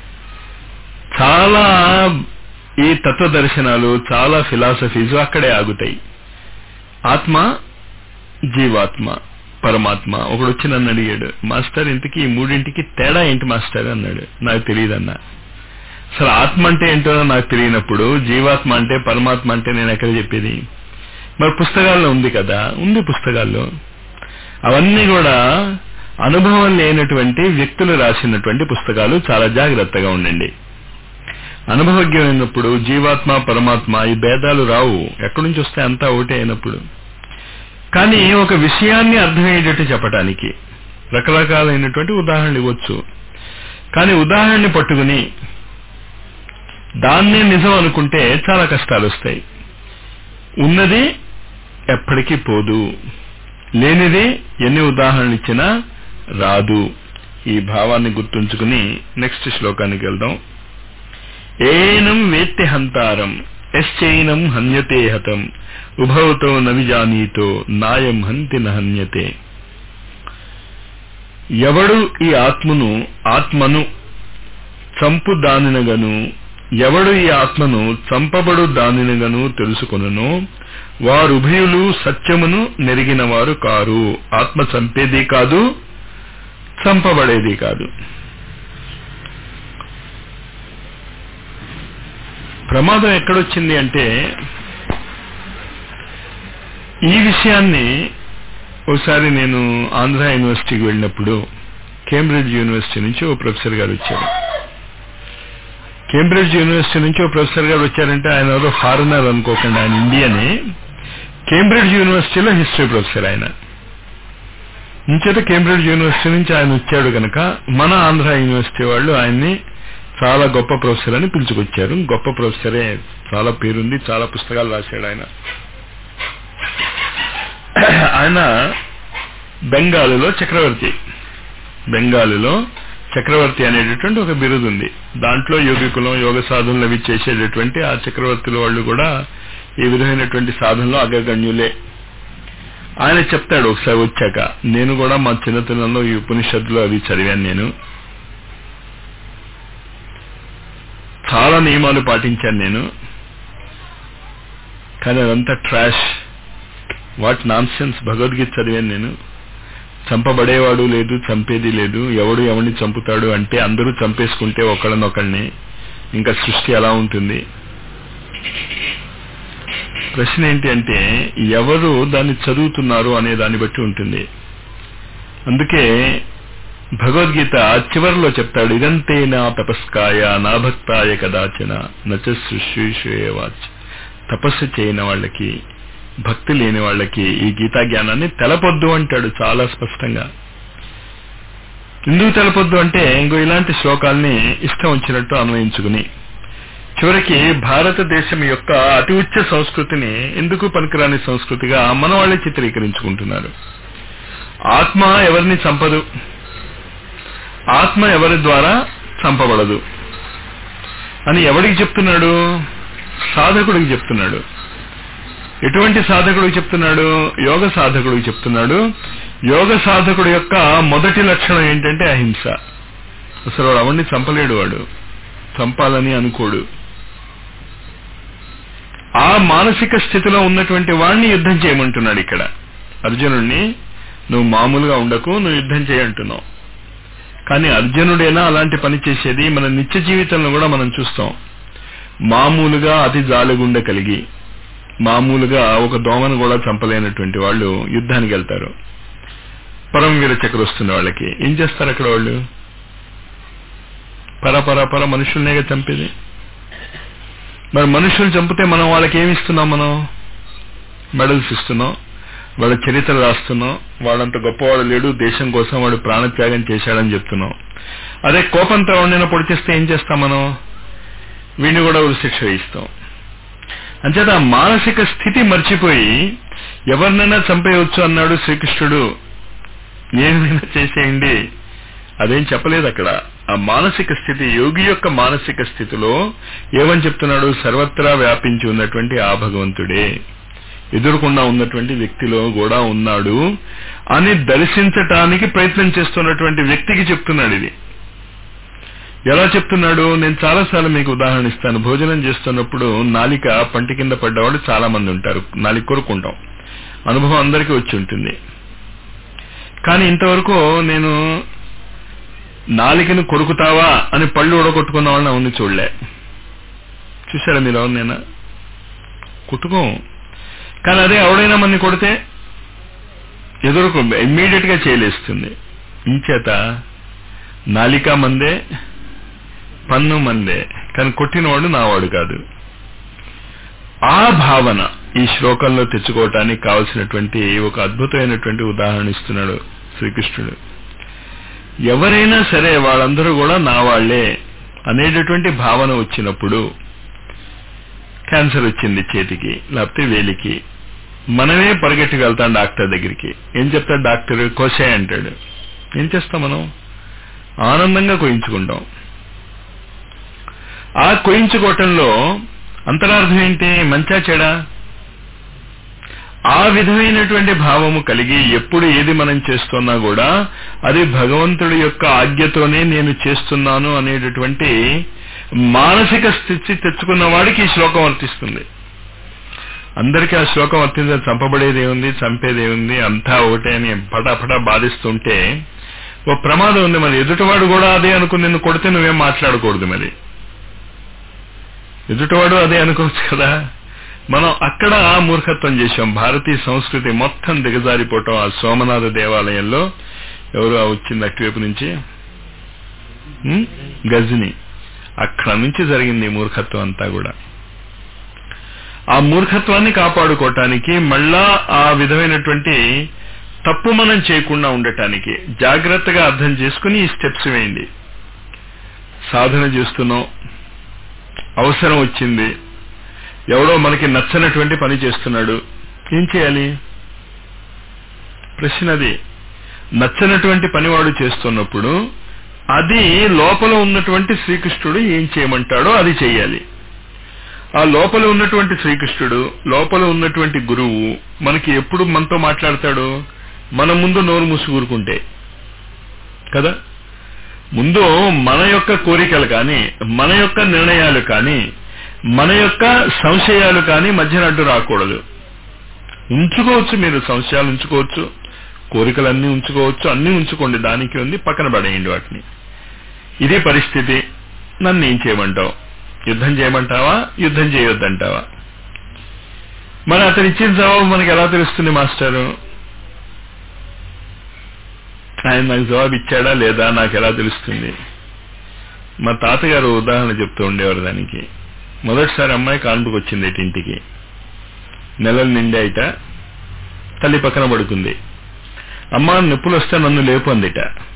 చాలా ఈ తత్వదర్శనాలు చాలా ఫిలాసఫీస్ అక్కడే ఆగుతాయి ఆత్మ జీవాత్మ పరమాత్మ ఒకడు వచ్చి నన్ను అడిగాడు మాస్టర్ ఇంతకీ ఈ మూడింటికి తేడా ఏంటి మాస్టర్ అన్నాడు నాకు తెలియదన్నా అసలు ఆత్మ అంటే ఏంటో నాకు తెలియనప్పుడు జీవాత్మ అంటే పరమాత్మ అంటే నేను ఎక్కడ చెప్పేది మరి పుస్తకాల్లో ఉంది కదా ఉంది పుస్తకాల్లో అవన్నీ కూడా అనుభవం లేనటువంటి వ్యక్తులు రాసినటువంటి పుస్తకాలు చాలా జాగ్రత్తగా ఉండండి అనుభవజ్ఞమైనప్పుడు జీవాత్మ పరమాత్మ ఈ భేదాలు రావు ఎక్కడి నుంచి వస్తే అంతా ఒకటే అయినప్పుడు కానీ ఒక విషయాన్ని అర్థమయ్యేటట్టు చెప్పడానికి రకరకాలైనటువంటి ఉదాహరణలు ఇవ్వచ్చు కానీ ఉదాహరణని పట్టుకుని దాన్నే నిజం అనుకుంటే చాలా కష్టాలు వస్తాయి ఉన్నది ఎప్పటికీ పోదు లేనిది ఎన్ని ఉదాహరణలు ఇచ్చినా రాదు ఈ భావాన్ని గుర్తుంచుకుని నెక్స్ట్ శ్లోకానికి వెళ్దాం ఏనం వేత్తి హంతారం ఎశ్చైనం హన్యతే హతం ఉభవతో నవిజానీతో నాయం హంతి నహన్యతే ఎవడు ఈ ఆత్మను ఆత్మను చంపు దానినగను ఎవడు ఈ ఆత్మను చంపబడు దానినగను తెలుసుకొనునో వారుభయులు సత్యమును నెరిగిన వారు కారు ఆత్మ చంపేది కాదు చంపబడేది కాదు ప్రమాదం ఎక్కడొచ్చింది అంటే ఈ విషయాన్ని ఒకసారి నేను ఆంధ్ర యూనివర్సిటీకి వెళ్ళినప్పుడు కేంబ్రిడ్జ్ యూనివర్సిటీ నుంచి ఓ ప్రొఫెసర్ గారు వచ్చారు కేంబ్రిడ్జ్ యూనివర్సిటీ నుంచి ఓ ప్రొఫెసర్ గారు వచ్చారంటే ఆయన ఎవరో ఫారినర్ అనుకోకుండా ఆయన ఇండియనే కేంబ్రిడ్జ్ యూనివర్సిటీలో హిస్టరీ ప్రొఫెసర్ ఆయన ఇంచేత కేంబ్రిడ్జ్ యూనివర్సిటీ నుంచి ఆయన వచ్చాడు కనుక మన ఆంధ్ర యూనివర్సిటీ వాళ్ళు ఆయన్ని చాలా గొప్ప ప్రొఫెసర్ అని పిలుచుకొచ్చారు గొప్ప ప్రొఫెసరే చాలా పేరుంది చాలా పుస్తకాలు రాశాడు ఆయన ఆయన బెంగాలీలో చక్రవర్తి బెంగాలీలో చక్రవర్తి అనేటటువంటి ఒక బిరుదు ఉంది దాంట్లో యోగికులం యోగ సాధనలు అవి చేసేటటువంటి ఆ చక్రవర్తుల వాళ్ళు కూడా ఈ విధమైనటువంటి సాధనలో అగ్రగణ్యులే ఆయన చెప్తాడు ఒకసారి వచ్చాక నేను కూడా మా చిన్నతనంలో ఈ ఉపనిషత్తులు అవి చదివాను నేను చాలా నియమాలు పాటించాను నేను కానీ అదంతా trash what nonsense Bhagavad Gita చదివాను నేను చంపబడేవాడు లేదు చంపేది లేదు ఎవడు ఎవరిని చంపుతాడు అంటే అందరూ చంపేసుకుంటే ఒకళ్ళనొకళ్ళని ఇంకా సృష్టి ఎలా ఉంటుంది ప్రశ్న ఏంటి అంటే ఎవరు దాన్ని చదువుతున్నారు అనే దాన్ని బట్టి ఉంటుంది అందుకే భగవద్గీత చివరిలో చెప్తాడు ఇదంతే నా తపస్కాయ నా భక్తాయ కదాచన నచ శుశ్రూషేవాచ్ తపస్సు చేయని వాళ్ళకి భక్తి లేని వాళ్ళకి ఈ గీతా జ్ఞానాన్ని తెలపొద్దు అంటాడు చాలా స్పష్టంగా ఎందుకు తెలపొద్దు అంటే ఇంకో ఇలాంటి శ్లోకాల్ని ఇష్టం వచ్చినట్టు అన్వయించుకుని చివరికి భారతదేశం యొక్క అతి ఉచ్చ సంస్కృతిని ఎందుకు పనికిరాని సంస్కృతిగా మన వాళ్ళే చిత్రీకరించుకుంటున్నారు ఆత్మ ఎవరిని చంపదు ఆత్మ ఎవరి ద్వారా చంపబడదు అని ఎవడికి చెప్తున్నాడు సాధకుడికి చెప్తున్నాడు ఎటువంటి సాధకుడికి చెప్తున్నాడు యోగ సాధకుడికి చెప్తున్నాడు యోగ సాధకుడు యొక్క మొదటి లక్షణం ఏంటంటే అహింస అసలు వాడు అవన్నీ చంపలేడు వాడు చంపాలని అనుకోడు ఆ మానసిక స్థితిలో ఉన్నటువంటి వాడిని యుద్ధం చేయమంటున్నాడు ఇక్కడ అర్జునుడిని నువ్వు మామూలుగా ఉండకు నువ్వు యుద్ధం చేయంటున్నావు కానీ అర్జునుడేనా అలాంటి పని చేసేది మన నిత్య జీవితంలో కూడా మనం చూస్తాం మామూలుగా అతి జాలిగుండె కలిగి మామూలుగా ఒక దోమను కూడా చంపలేనటువంటి వాళ్ళు యుద్ధానికి వెళ్తారు పరమవీర చక్ర వస్తున్న వాళ్ళకి ఏం చేస్తారు అక్కడ వాళ్ళు పర పర పర మనుషుల్నేగా చంపేది మరి మనుషులు చంపితే మనం వాళ్ళకి ఏమి ఇస్తున్నాం మనం మెడల్స్ ఇస్తున్నాం వాళ్ళ చరిత్ర రాస్తున్నాం వాళ్ళంత గొప్పవాడు లేడు దేశం కోసం వాడు ప్రాణత్యాగం చేశాడని చెప్తున్నాం అదే కోపంతో వండిన పొడి చేస్తే ఏం చేస్తాం మనం వీడిని కూడా శిక్ష వేయిస్తాం అంచేత ఆ మానసిక స్థితి మర్చిపోయి ఎవరినైనా చంపేయవచ్చు అన్నాడు శ్రీకృష్ణుడు ఏమైనా చేసేయండి అదేం చెప్పలేదు అక్కడ ఆ మానసిక స్థితి యోగి యొక్క మానసిక స్థితిలో ఏమని చెప్తున్నాడు సర్వత్రా వ్యాపించి ఉన్నటువంటి ఆ భగవంతుడే ఎదురుకుండా ఉన్నటువంటి వ్యక్తిలో కూడా ఉన్నాడు అని దర్శించటానికి ప్రయత్నం చేస్తున్నటువంటి వ్యక్తికి చెప్తున్నాడు ఇది ఎలా చెప్తున్నాడు నేను చాలాసార్లు మీకు ఉదాహరణ ఇస్తాను భోజనం చేస్తున్నప్పుడు నాలిక పంటి కింద పడ్డవాడు చాలా మంది ఉంటారు నాలిక కొరుకుంటాం అనుభవం అందరికీ వచ్చి ఉంటుంది కానీ ఇంతవరకు నేను నాలికను కొరుకుతావా అని పళ్ళు ఉడగొట్టుకున్న వాళ్ళని అవును చూడలే చూశారా మీరు అవును నేను కుట్టుకోం కానీ అదే ఎవడైనా మన కొడితే ఎదురుకు ఇమ్మీడియట్ గా చేయలేస్తుంది ఇంచేత నాలిక మందే పన్ను మందే కానీ కొట్టినవాడు నావాడు కాదు ఆ భావన ఈ శ్లోకంలో తెచ్చుకోవటానికి కావలసినటువంటి ఒక అద్భుతమైనటువంటి ఉదాహరణ ఇస్తున్నాడు శ్రీకృష్ణుడు ఎవరైనా సరే వాళ్ళందరూ కూడా నా వాళ్లే అనేటటువంటి భావన వచ్చినప్పుడు క్యాన్సర్ వచ్చింది చేతికి లేకపోతే వేలికి మనమే పరిగెట్టుకెళ్తాం డాక్టర్ దగ్గరికి ఏం చెప్తాడు డాక్టర్ కోసే అంటాడు ఏం చేస్తాం మనం ఆనందంగా కోయించుకుంటాం ఆ కోయించుకోవటంలో అంతరార్థం ఏంటి మంచా చెడా ఆ విధమైనటువంటి భావము కలిగి ఎప్పుడు ఏది మనం చేస్తున్నా కూడా అది భగవంతుడి యొక్క ఆజ్ఞతోనే నేను చేస్తున్నాను అనేటటువంటి మానసిక స్థితి తెచ్చుకున్న వాడికి ఈ శ్లోకం వర్తిస్తుంది అందరికీ ఆ శ్లోకం వర్తించదు చంపబడేది ఏముంది చంపేది ఏముంది అంతా ఒకటే అని పటాపటా బాధిస్తుంటే ఓ ప్రమాదం ఉంది మరి ఎదుటివాడు కూడా అదే అనుకుని నిన్ను కొడితే నువ్వేం మాట్లాడకూడదు మరి ఎదుటివాడు అదే అనుకోవచ్చు కదా మనం అక్కడ మూర్ఖత్వం చేశాం భారతీయ సంస్కృతి మొత్తం దిగజారిపోవటం ఆ సోమనాథ దేవాలయంలో ఎవరు వచ్చింది అటువైపు నుంచి గజని అక్కడ నుంచి జరిగింది ఈ మూర్ఖత్వం అంతా కూడా ఆ మూర్ఖత్వాన్ని కాపాడుకోవటానికి మళ్ళా ఆ విధమైనటువంటి తప్పు మనం చేయకుండా ఉండటానికి జాగ్రత్తగా అర్థం చేసుకుని ఈ స్టెప్స్ వేయండి సాధన చేస్తున్నాం అవసరం వచ్చింది ఎవడో మనకి నచ్చనటువంటి పని చేస్తున్నాడు ఏం చేయాలి ప్రశ్న అది నచ్చనటువంటి పని వాడు చేస్తున్నప్పుడు అది లోపల ఉన్నటువంటి శ్రీకృష్ణుడు ఏం చేయమంటాడో అది చేయాలి ఆ లోపల ఉన్నటువంటి శ్రీకృష్ణుడు లోపల ఉన్నటువంటి గురువు మనకి ఎప్పుడు మనతో మాట్లాడతాడు మన ముందు నోరు మూసుకూరుకుంటే కదా ముందు మన యొక్క కోరికలు కానీ మన యొక్క నిర్ణయాలు కానీ మన యొక్క సంశయాలు కానీ మధ్యన అడ్డు రాకూడదు ఉంచుకోవచ్చు మీరు సంశయాలు ఉంచుకోవచ్చు కోరికలన్నీ ఉంచుకోవచ్చు అన్నీ ఉంచుకోండి దానికి ఉంది పక్కన పడేయండి వాటిని ఇదే పరిస్థితి నన్ను ఏం చేయమంటావు యుద్ధం చేయమంటావా యుద్ధం చేయొద్దంటావా మరి అతను ఇచ్చిన జవాబు మనకి ఎలా తెలుస్తుంది మాస్టారు ఆయన నాకు జవాబు ఇచ్చాడా లేదా నాకు ఎలా తెలుస్తుంది మా తాతగారు ఉదాహరణ చెప్తూ ఉండేవారు దానికి మొదటిసారి అమ్మాయి కాన్పుకి వచ్చింది ఇటు ఇంటికి నెలలు నిండాయిట తల్లి పక్కన పడుకుంది అమ్మ నొప్పులు వస్తే నన్ను లేపు అందిట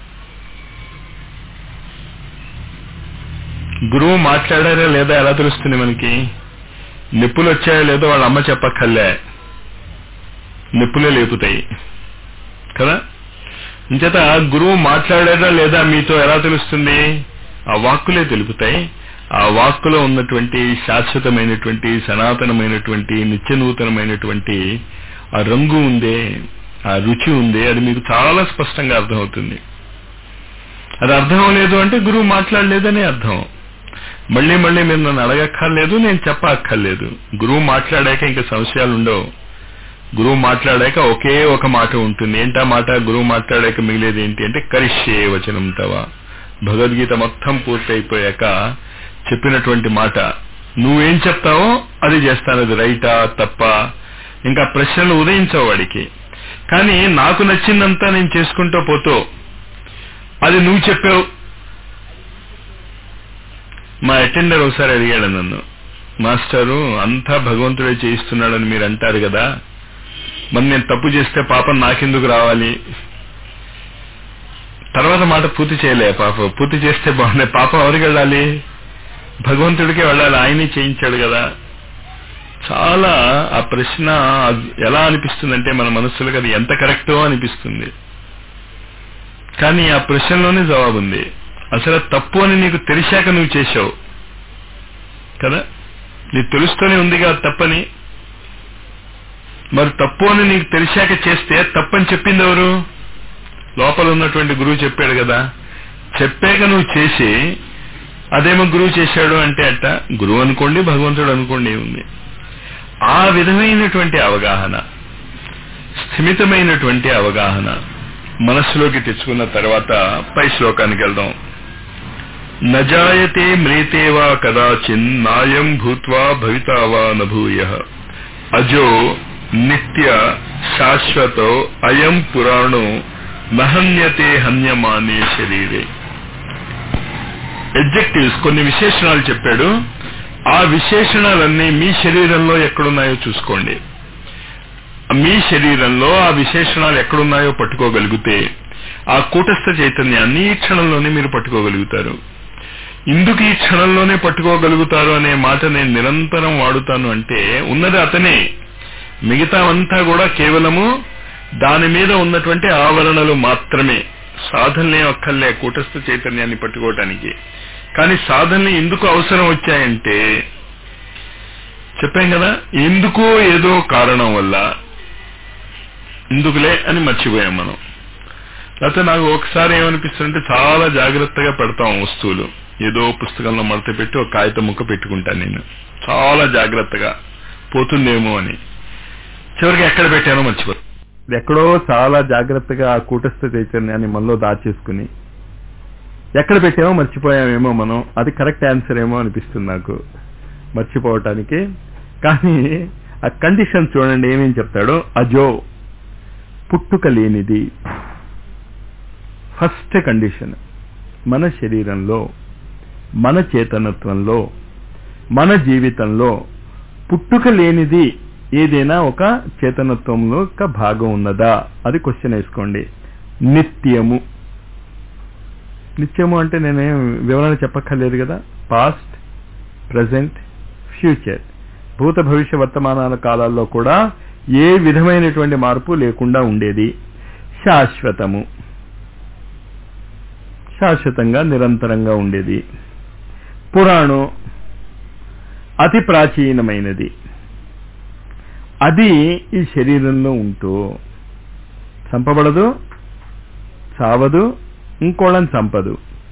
గురువు మాట్లాడారా లేదా ఎలా తెలుస్తుంది మనకి నొప్పులు వచ్చాయో లేదో వాళ్ళ అమ్మ చెప్పక్కర్లే నొప్పులే లేపుతాయి కదా ఇంచేత గురువు మాట్లాడారా లేదా మీతో ఎలా తెలుస్తుంది ఆ వాక్కులే తెలుపుతాయి ఆ వాక్కులో ఉన్నటువంటి శాశ్వతమైనటువంటి సనాతనమైనటువంటి నిత్య నూతనమైనటువంటి ఆ రంగు ఉందే ఆ రుచి ఉంది అది మీకు చాలా స్పష్టంగా అర్థమవుతుంది అది అర్థం లేదు అంటే గురువు మాట్లాడలేదని అర్థం మళ్ళీ మళ్ళీ మీరు నన్ను అడగక్కర్లేదు నేను చెప్పక్కర్లేదు గురువు మాట్లాడాక ఇంకా సంశయాలు ఉండవు గురువు మాట్లాడాక ఒకే ఒక మాట ఉంటుంది ఏంటా మాట గురువు మాట్లాడాక మిగిలేది ఏంటి అంటే కరిష్యే వచనం తవా భగవద్గీత మొత్తం పూర్తయిపోయాక చెప్పినటువంటి మాట నువ్వేం చెప్తావో అది చేస్తాను అది రైటా తప్ప ఇంకా ప్రశ్నలు ఉదయించవు వాడికి కానీ నాకు నచ్చిందంతా నేను చేసుకుంటూ పోతూ అది నువ్వు చెప్పావు మా అటెండర్ ఒకసారి అడిగాడు నన్ను మాస్టరు అంతా భగవంతుడే చేయిస్తున్నాడని మీరు అంటారు కదా మరి నేను తప్పు చేస్తే పాపం నాకెందుకు రావాలి తర్వాత మాట పూర్తి చేయలే పాప పూర్తి చేస్తే బాగుండే పాపం ఎవరికి వెళ్ళాలి భగవంతుడికే వెళ్ళాలి ఆయనే చేయించాడు కదా చాలా ఆ ప్రశ్న ఎలా అనిపిస్తుందంటే మన మనస్సులకు అది ఎంత కరెక్టో అనిపిస్తుంది కానీ ఆ ప్రశ్నలోనే జవాబు ఉంది అసలు తప్పు అని నీకు తెలిసాక నువ్వు చేశావు కదా నీకు తెలుస్తూనే ఉందిగా తప్పని మరి తప్పు అని నీకు తెలిసాక చేస్తే తప్పని చెప్పింది ఎవరు లోపల ఉన్నటువంటి గురువు చెప్పాడు కదా చెప్పాక నువ్వు చేసి అదేమో గురువు చేశాడు అంటే అట్ట గురువు అనుకోండి భగవంతుడు అనుకోండి ఉంది ఆ విధమైనటువంటి అవగాహన స్థిమితమైనటువంటి అవగాహన మనస్సులోకి తెచ్చుకున్న తర్వాత పై శ్లోకానికి వెళ్దాం నజాయతే మ్రేతేవా కదాచిన్ నాయం భూత్వా భవితావా నభూయ అజో నిత్య శాశ్వతో అయం పురాణో నహన్యతే హన్యమానే శరీరే ఎడ్జెక్టివ్స్ కొన్ని విశేషణాలు చెప్పాడు ఆ విశేషణాలన్నీ మీ శరీరంలో ఎక్కడున్నాయో చూసుకోండి మీ శరీరంలో ఆ విశేషణాలు ఎక్కడున్నాయో పట్టుకోగలిగితే ఆ కూటస్థ చైతన్యాన్ని ఈ క్షణంలోనే మీరు పట్టుకోగలుగుతారు ఇందుకు ఈ క్షణంలోనే పట్టుకోగలుగుతారు అనే మాట నేను నిరంతరం వాడుతాను అంటే ఉన్నది అతనే మిగతావంతా కూడా కేవలము దాని మీద ఉన్నటువంటి ఆవరణలు మాత్రమే సాధనలే అక్కర్లే కూటస్థ చైతన్యాన్ని పట్టుకోవటానికి కానీ సాధనలు ఎందుకు అవసరం వచ్చాయంటే చెప్పాం కదా ఎందుకో ఏదో కారణం వల్ల ఎందుకులే అని మర్చిపోయాం మనం లేకపోతే నాకు ఒకసారి ఏమనిపిస్తుందంటే చాలా జాగ్రత్తగా పెడతాం వస్తువులు ఏదో పుస్తకంలో మడత పెట్టి ఒక కాగితం ముక్క పెట్టుకుంటాను నేను చాలా జాగ్రత్తగా పోతుందేమో అని చివరికి ఎక్కడ పెట్టానో మర్చిపో ఎక్కడో చాలా జాగ్రత్తగా ఆ కూటస్థ చైతన్యాన్ని మనలో దాచేసుకుని ఎక్కడ పెట్టామో మర్చిపోయామేమో మనం అది కరెక్ట్ ఆన్సర్ ఏమో అనిపిస్తుంది నాకు మర్చిపోవటానికి కానీ ఆ కండిషన్ చూడండి ఏమేం చెప్తాడో అజో పుట్టుక లేనిది ఫస్ట్ కండిషన్ మన శరీరంలో మన చేతనత్వంలో మన జీవితంలో పుట్టుక లేనిది ఏదైనా ఒక చేతనత్వంలో ఒక భాగం ఉన్నదా అది క్వశ్చన్ వేసుకోండి నిత్యము నిత్యము అంటే నేనేం వివరణ చెప్పక్కర్లేదు కదా పాస్ట్ ప్రజెంట్ ఫ్యూచర్ భూత భవిష్య వర్తమానాల కాలాల్లో కూడా ఏ విధమైనటువంటి మార్పు లేకుండా ఉండేది శాశ్వతము శాశ్వతంగా నిరంతరంగా ఉండేది పురాణం అతి ప్రాచీనమైనది అది ఈ శరీరంలో ఉంటూ చంపబడదు చావదు ఇంకోళ్ళని చంపదు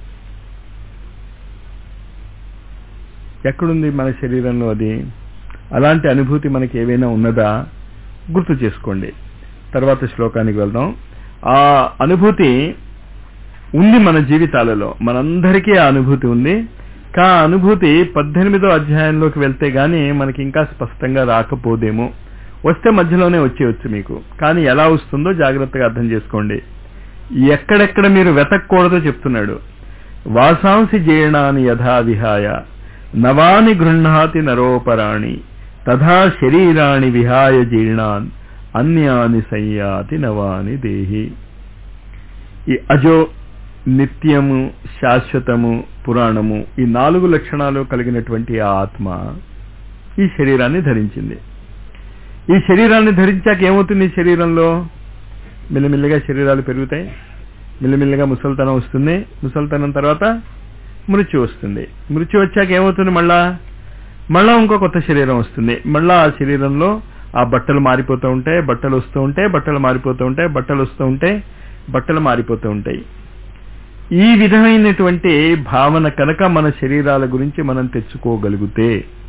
ఎక్కడుంది మన శరీరంలో అది అలాంటి అనుభూతి మనకి ఏవైనా ఉన్నదా గుర్తు చేసుకోండి తర్వాత శ్లోకానికి వెళ్దాం ఆ అనుభూతి ఉంది మన జీవితాలలో మనందరికీ ఆ అనుభూతి ఉంది కా అనుభూతి పద్దెనిమిదో అధ్యాయంలోకి వెళ్తే గాని మనకి ఇంకా స్పష్టంగా రాకపోదేమో వస్తే మధ్యలోనే వచ్చేయచ్చు మీకు కానీ ఎలా వస్తుందో జాగ్రత్తగా అర్థం చేసుకోండి ఎక్కడెక్కడ మీరు వెతక్కూడదో చెప్తున్నాడు వాసాంసి జీర్ణాని యథా విహాయ నవాని గృహ్ణాతి నరోపరాణి తథా శరీరాణి విహాయ జీర్ణాన్ అన్యాని సంయాతి నవాని దేహి ఈ అజో నిత్యము శాశ్వతము పురాణము ఈ నాలుగు లక్షణాలు కలిగినటువంటి ఆ ఆత్మ ఈ శరీరాన్ని ధరించింది ఈ శరీరాన్ని ధరించాక ఏమవుతుంది ఈ శరీరంలో మెల్లిమెల్లిగా శరీరాలు పెరుగుతాయి మెల్లిమెల్లిగా ముసల్తనం వస్తుంది ముసల్తనం తర్వాత మృత్యు వస్తుంది మృత్యు వచ్చాక ఏమవుతుంది మళ్ళా మళ్ళా ఇంకో కొత్త శరీరం వస్తుంది మళ్ళా ఆ శరీరంలో ఆ బట్టలు మారిపోతూ ఉంటాయి బట్టలు వస్తూ ఉంటాయి బట్టలు మారిపోతూ ఉంటాయి బట్టలు వస్తూ ఉంటాయి బట్టలు మారిపోతూ ఉంటాయి ఈ విధమైనటువంటి భావన కనుక మన శరీరాల గురించి మనం తెచ్చుకోగలిగితే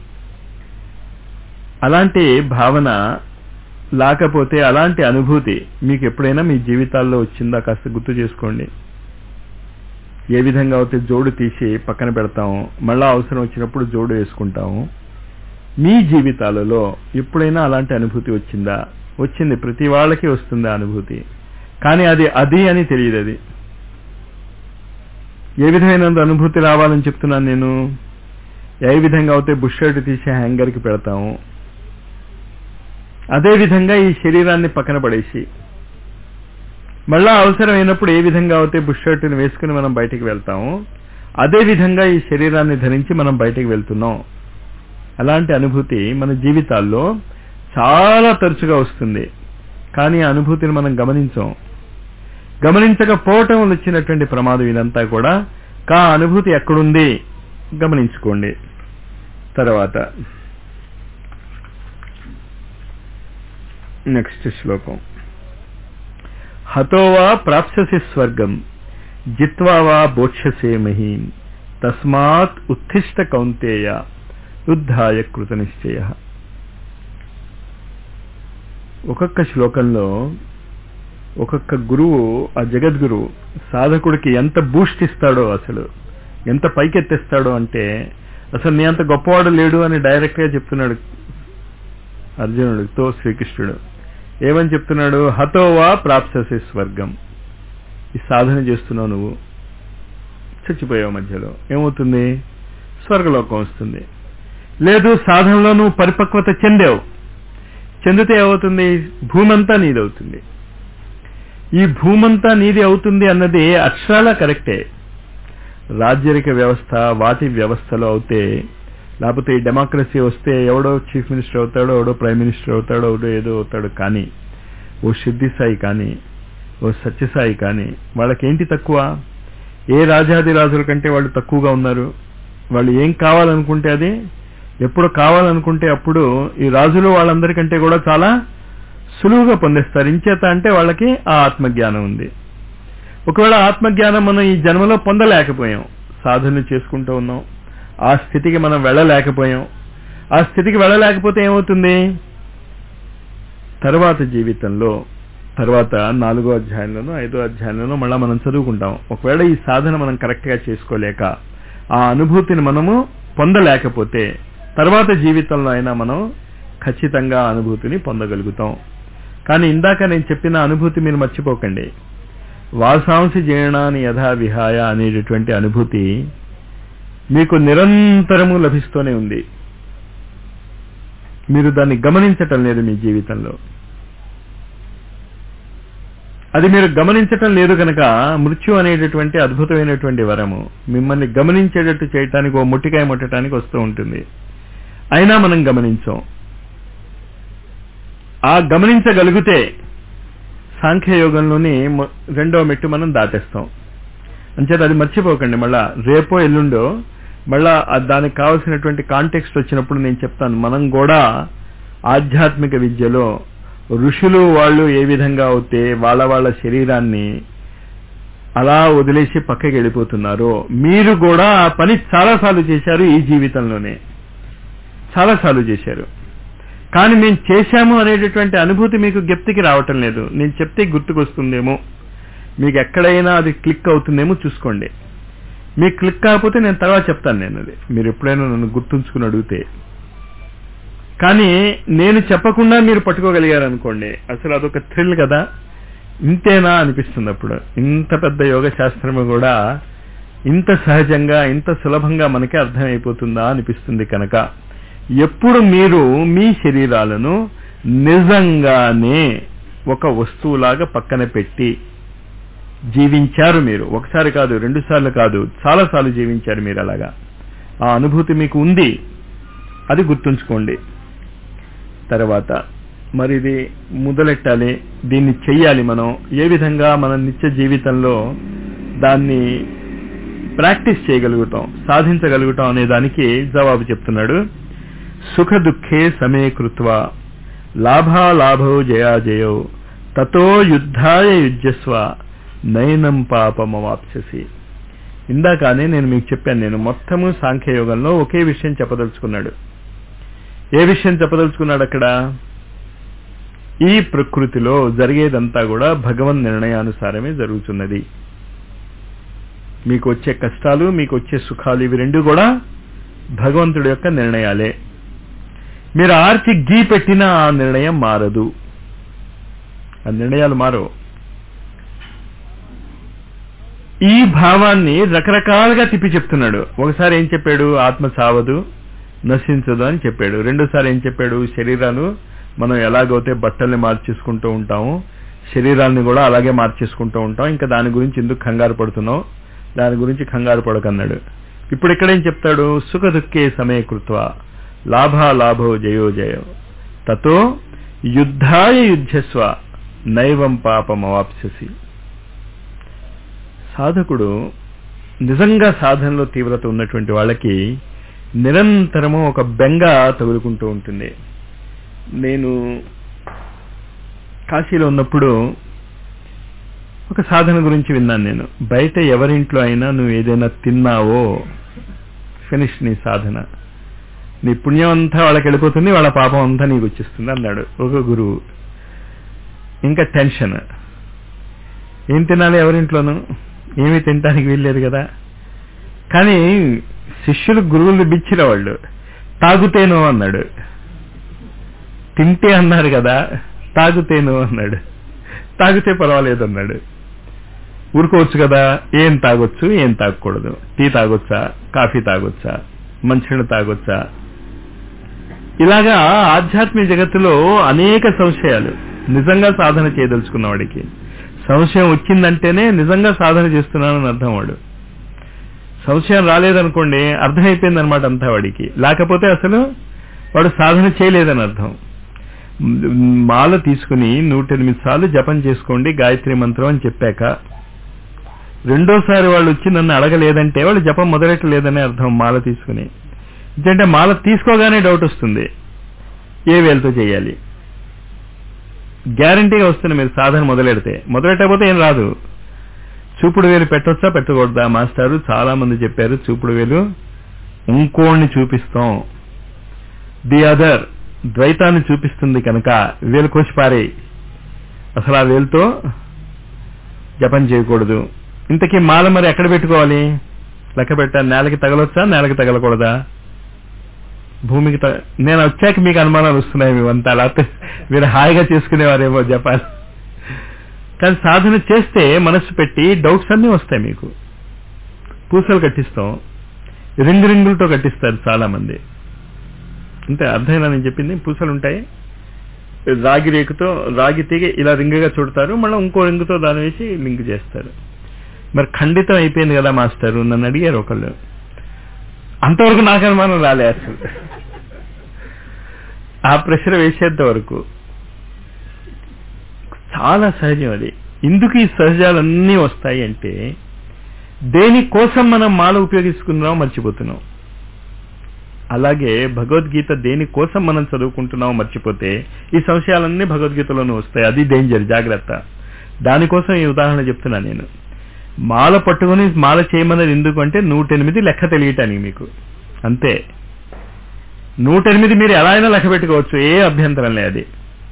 అలాంటి భావన లేకపోతే అలాంటి అనుభూతి మీకు ఎప్పుడైనా మీ జీవితాల్లో వచ్చిందా కాస్త గుర్తు చేసుకోండి ఏ విధంగా అయితే జోడు తీసి పక్కన పెడతాము మళ్ళా అవసరం వచ్చినప్పుడు జోడు వేసుకుంటాము మీ జీవితాలలో ఎప్పుడైనా అలాంటి అనుభూతి వచ్చిందా వచ్చింది ప్రతి వాళ్ళకి వస్తుంది ఆ అనుభూతి కానీ అది అది అని తెలియదు అది ఏ విధమైన అనుభూతి రావాలని చెప్తున్నాను నేను ఏ విధంగా అయితే బుష్ షర్ట్ తీసి హ్యాంగర్కి పెడతాము అదే విధంగా ఈ శరీరాన్ని పక్కన పడేసి మళ్ళా అవసరమైనప్పుడు ఏ విధంగా అయితే బుష్ షర్ట్ని వేసుకుని మనం బయటికి వెళ్తాము అదే విధంగా ఈ శరీరాన్ని ధరించి మనం బయటికి వెళ్తున్నాం అలాంటి అనుభూతి మన జీవితాల్లో చాలా తరచుగా వస్తుంది కానీ ఆ అనుభూతిని మనం గమనించాం గమనించకపోవటం వచ్చినటువంటి ప్రమాదం ఇదంతా కూడా కా అనుభూతి ఎక్కడుంది గమనించుకోండి తర్వాత నెక్స్ట్ శ్లోకం హతోవా ప్రాప్స్యసి స్వర్గం జిత్వా వా బోక్ష్యసే మహీం తస్మాత్ ఉత్తిష్ట కౌంతేయ యుద్ధాయ కృత నిశ్చయ ఒక్కొక్క శ్లోకంలో ఒక్కొక్క గురువు ఆ జగద్గురువు సాధకుడికి ఎంత బూస్ట్ ఇస్తాడో అసలు ఎంత పైకెత్తేస్తాడో అంటే అసలు నీ అంత గొప్పవాడు లేడు అని డైరెక్ట్ గా చెప్తున్నాడు అర్జునుడితో శ్రీకృష్ణుడు ఏమని చెప్తున్నాడు హతోవా ప్రాప్ససి స్వర్గం ఈ సాధన చేస్తున్నావు నువ్వు చచ్చిపోయావు మధ్యలో ఏమవుతుంది స్వర్గలోకం వస్తుంది లేదు సాధనలో నువ్వు పరిపక్వత చెందావు చెందితే ఏమవుతుంది భూమి అంతా నీదవుతుంది ఈ భూమంతా నీది అవుతుంది అన్నది అక్షరాల కరెక్టే రాజ్యరిక వ్యవస్థ వాటి వ్యవస్థలో అవుతే లేకపోతే ఈ డెమోక్రసీ వస్తే ఎవడో చీఫ్ మినిస్టర్ అవుతాడో ఎవడో ప్రైమ్ మినిస్టర్ అవుతాడో ఎవడో ఏదో అవుతాడు కానీ ఓ సిద్ధిసాయి కానీ ఓ సత్యసాయి కానీ వాళ్ళకేంటి తక్కువ ఏ రాజాది రాజుల కంటే వాళ్ళు తక్కువగా ఉన్నారు వాళ్ళు ఏం కావాలనుకుంటే అది ఎప్పుడు కావాలనుకుంటే అప్పుడు ఈ రాజులు వాళ్ళందరికంటే కూడా చాలా సులువుగా పొందేస్తారు ఇంచేత అంటే వాళ్ళకి ఆ ఆత్మజ్ఞానం ఉంది ఒకవేళ ఆత్మజ్ఞానం మనం ఈ జన్మలో పొందలేకపోయాం సాధన చేసుకుంటూ ఉన్నాం ఆ స్థితికి మనం వెళ్ళలేకపోయాం ఆ స్థితికి వెళ్ళలేకపోతే ఏమవుతుంది తర్వాత జీవితంలో తర్వాత నాలుగో అధ్యాయంలోనో ఐదో అధ్యాయంలోనో మళ్ళా మనం చదువుకుంటాం ఒకవేళ ఈ సాధన మనం కరెక్ట్ గా చేసుకోలేక ఆ అనుభూతిని మనము పొందలేకపోతే తర్వాత జీవితంలో అయినా మనం ఖచ్చితంగా ఆ అనుభూతిని పొందగలుగుతాం కానీ ఇందాక నేను చెప్పిన అనుభూతి మీరు మర్చిపోకండి వాసాంసి జీర్ణాన్ని యథా విహాయ అనేటటువంటి అనుభూతి మీకు నిరంతరము లభిస్తూనే ఉంది మీరు దాన్ని గమనించటం లేదు మీ జీవితంలో అది మీరు గమనించటం లేదు కనుక మృత్యు అనేటటువంటి అద్భుతమైనటువంటి వరము మిమ్మల్ని గమనించేటట్టు చేయటానికి ఓ ముట్టికాయ ముట్టడానికి వస్తూ ఉంటుంది అయినా మనం గమనించాం ఆ గమనించగలిగితే సాంఖ్యయోగంలోని మొ- రెండవ మెట్టు మనం దాటేస్తాం అంచేత అది మర్చిపోకండి మళ్ళా రేపో ఎల్లుండో మళ్ళా ఆ దానికి కావలసినటువంటి కాంటెక్స్ట్ వచ్చినప్పుడు నేను చెప్తాను మనం కూడా ఆధ్యాత్మిక విద్యలో ఋషులు వాళ్ళు ఏ విధంగా అవుతే వాళ్ళ వాళ్ళ శరీరాన్ని అలా వదిలేసి పక్కకి వెళ్ళిపోతున్నారో మీరు కూడా ఆ పని చాలాసార్లు చేశారు ఈ జీవితంలోనే చాలాసార్లు చేశారు కానీ మేము చేశాము అనేటటువంటి అనుభూతి మీకు గెప్తికి రావటం లేదు నేను చెప్తే గుర్తుకొస్తుందేమో మీకు ఎక్కడైనా అది క్లిక్ అవుతుందేమో చూసుకోండి మీకు క్లిక్ కాకపోతే నేను తర్వాత చెప్తాను నేను అది మీరు ఎప్పుడైనా నన్ను గుర్తుంచుకుని అడిగితే కానీ నేను చెప్పకుండా మీరు పట్టుకోగలిగారు అనుకోండి అసలు అదొక థ్రిల్ కదా ఇంతేనా అనిపిస్తుంది అప్పుడు ఇంత పెద్ద యోగ శాస్త్రము కూడా ఇంత సహజంగా ఇంత సులభంగా మనకి అర్థమైపోతుందా అనిపిస్తుంది కనుక ఎప్పుడు మీరు మీ శరీరాలను నిజంగానే ఒక వస్తువులాగా పక్కన పెట్టి జీవించారు మీరు ఒకసారి కాదు రెండు సార్లు కాదు చాలా సార్లు జీవించారు మీరు అలాగా ఆ అనుభూతి మీకు ఉంది అది గుర్తుంచుకోండి తర్వాత మరి ఇది మొదలెట్టాలి దీన్ని చెయ్యాలి మనం ఏ విధంగా మన నిత్య జీవితంలో దాన్ని ప్రాక్టీస్ చేయగలుగుతాం సాధించగలుగుతాం అనే దానికి జవాబు చెప్తున్నాడు సుఖ దుఃఖే సమే కృత్వ లాభాలాభో జయాజయో తతో యుద్ధాయ యుజ్యస్వ నయనం పాపమవాప్స్యసి ఇందాకనే నేను మీకు చెప్పాను నేను మొత్తము సాంఖ్యయోగంలో ఒకే విషయం చెప్పదలుచుకున్నాడు ఏ విషయం చెప్పదలుచుకున్నాడు అక్కడ ఈ ప్రకృతిలో జరిగేదంతా కూడా భగవన్ నిర్ణయానుసారమే జరుగుతున్నది మీకు వచ్చే కష్టాలు మీకు వచ్చే సుఖాలు ఇవి రెండు కూడా భగవంతుడి యొక్క నిర్ణయాలే మీరు ఆర్చి గీ పెట్టినా ఆ నిర్ణయం మారదు ఆ నిర్ణయాలు మారవు ఈ భావాన్ని రకరకాలుగా తిప్పి చెప్తున్నాడు ఒకసారి ఏం చెప్పాడు ఆత్మ సావదు నశించదు అని చెప్పాడు రెండోసారి ఏం చెప్పాడు శరీరాలు మనం ఎలాగైతే బట్టల్ని మార్చేసుకుంటూ ఉంటాము శరీరాన్ని కూడా అలాగే మార్చేసుకుంటూ ఉంటాం ఇంకా దాని గురించి ఎందుకు కంగారు పడుతున్నాం దాని గురించి కంగారు పడకన్నాడు ఇప్పుడు ఇక్కడేం చెప్తాడు సుఖ దుఃఖే సమయకృత్వ లాభాలాభో జయో జయో తతో యుద్ధాయ యుద్ధస్వ నైవం పాపమవాప్స్యసి సాధకుడు నిజంగా సాధనలో తీవ్రత ఉన్నటువంటి వాళ్ళకి నిరంతరము ఒక బెంగ తగులుకుంటూ ఉంటుంది నేను కాశీలో ఉన్నప్పుడు ఒక సాధన గురించి విన్నాను నేను బయట ఎవరింట్లో అయినా నువ్వు ఏదైనా తిన్నావో ఫినిష్ నీ సాధన నీ పుణ్యం అంతా వాళ్ళకి వెళ్ళిపోతుంది వాళ్ళ పాపం అంతా నీకు వచ్చేస్తుంది అన్నాడు ఒక గురువు ఇంకా టెన్షన్ ఏం తినాలి ఎవరింట్లోనూ ఏమీ తినటానికి వీల్లేదు కదా కానీ శిష్యులు గురువులు బిచ్చిన వాళ్ళు తాగుతేను అన్నాడు తింటే అన్నారు కదా తాగుతేను అన్నాడు తాగితే పర్వాలేదు అన్నాడు ఊరుకోవచ్చు కదా ఏం తాగొచ్చు ఏం తాగకూడదు టీ తాగొచ్చా కాఫీ తాగొచ్చా మంచినీళ్ళు తాగొచ్చా ఇలాగా ఆధ్యాత్మిక జగత్తులో అనేక సంశయాలు నిజంగా సాధన చేయదలుచుకున్న వాడికి సంశయం వచ్చిందంటేనే నిజంగా సాధన చేస్తున్నానని అర్థం వాడు సంశయం రాలేదనుకోండి అర్థమైపోయింది అనమాట అంతా వాడికి లేకపోతే అసలు వాడు సాధన చేయలేదని అర్థం మాల తీసుకుని నూట ఎనిమిది సార్లు జపం చేసుకోండి గాయత్రి మంత్రం అని చెప్పాక రెండోసారి వాళ్ళు వచ్చి నన్ను అడగలేదంటే వాళ్ళు జపం మొదలెట్టలేదనే అర్థం మాల తీసుకుని ఎందుకంటే మాల తీసుకోగానే డౌట్ వస్తుంది ఏ వేలతో చేయాలి గ్యారంటీగా వస్తుంది మీరు సాధన మొదలెడితే మొదలెట్టకపోతే ఏం రాదు చూపుడు వేలు పెట్టొచ్చా పెట్టకూడదా మాస్టారు చాలా మంది చెప్పారు చూపుడు వేలు ఇంకోడిని చూపిస్తాం ది అదర్ ద్వైతాన్ని చూపిస్తుంది కనుక వేలు కోసి పారేయి అసలు ఆ వేలుతో జపం చేయకూడదు ఇంతకీ మాల మరి ఎక్కడ పెట్టుకోవాలి లెక్క పెట్టాలి నేలకి తగలొచ్చా నేలకి తగలకూడదా భూమికి త- నేను వచ్చాక మీకు అనుమానాలు వస్తున్నాయి మేమంతా లేకపోతే మీరు హాయిగా చేసుకునేవారేమో జపాన్ కానీ సాధన చేస్తే మనస్సు పెట్టి డౌట్స్ అన్నీ వస్తాయి మీకు పూసలు కట్టిస్తాం రింగు రింగులతో కట్టిస్తారు చాలా మంది అంతే అర్థమైనా నేను చెప్పింది పూసలు ఉంటాయి రాగి రేకుతో రాగి తీగ ఇలా రింగుగా చుడతారు మళ్ళీ ఇంకో రింగుతో దాని వేసి లింక్ చేస్తారు మరి ఖండితం అయిపోయింది కదా మాస్టర్ నన్ను అడిగారు ఒకళ్ళు అంతవరకు నాకు అనుమానం రాలే అసలు ఆ ప్రెషర్ వేసేంత వరకు చాలా సహజం అది ఎందుకు ఈ సహజాలన్నీ వస్తాయి అంటే దేనికోసం మనం మాల ఉపయోగించుకున్నామో మర్చిపోతున్నాం అలాగే భగవద్గీత దేనికోసం మనం చదువుకుంటున్నామో మర్చిపోతే ఈ సంశయాలన్నీ భగవద్గీతలోనే వస్తాయి అది డేంజర్ జాగ్రత్త దానికోసం ఈ ఉదాహరణ చెప్తున్నా నేను మాల పట్టుకుని మాల చేయమన్నది ఎందుకు అంటే నూట ఎనిమిది లెక్క తెలియటానికి మీకు అంతే నూట ఎనిమిది మీరు ఎలా అయినా లెక్క పెట్టుకోవచ్చు ఏ అభ్యంతరం లేదు అది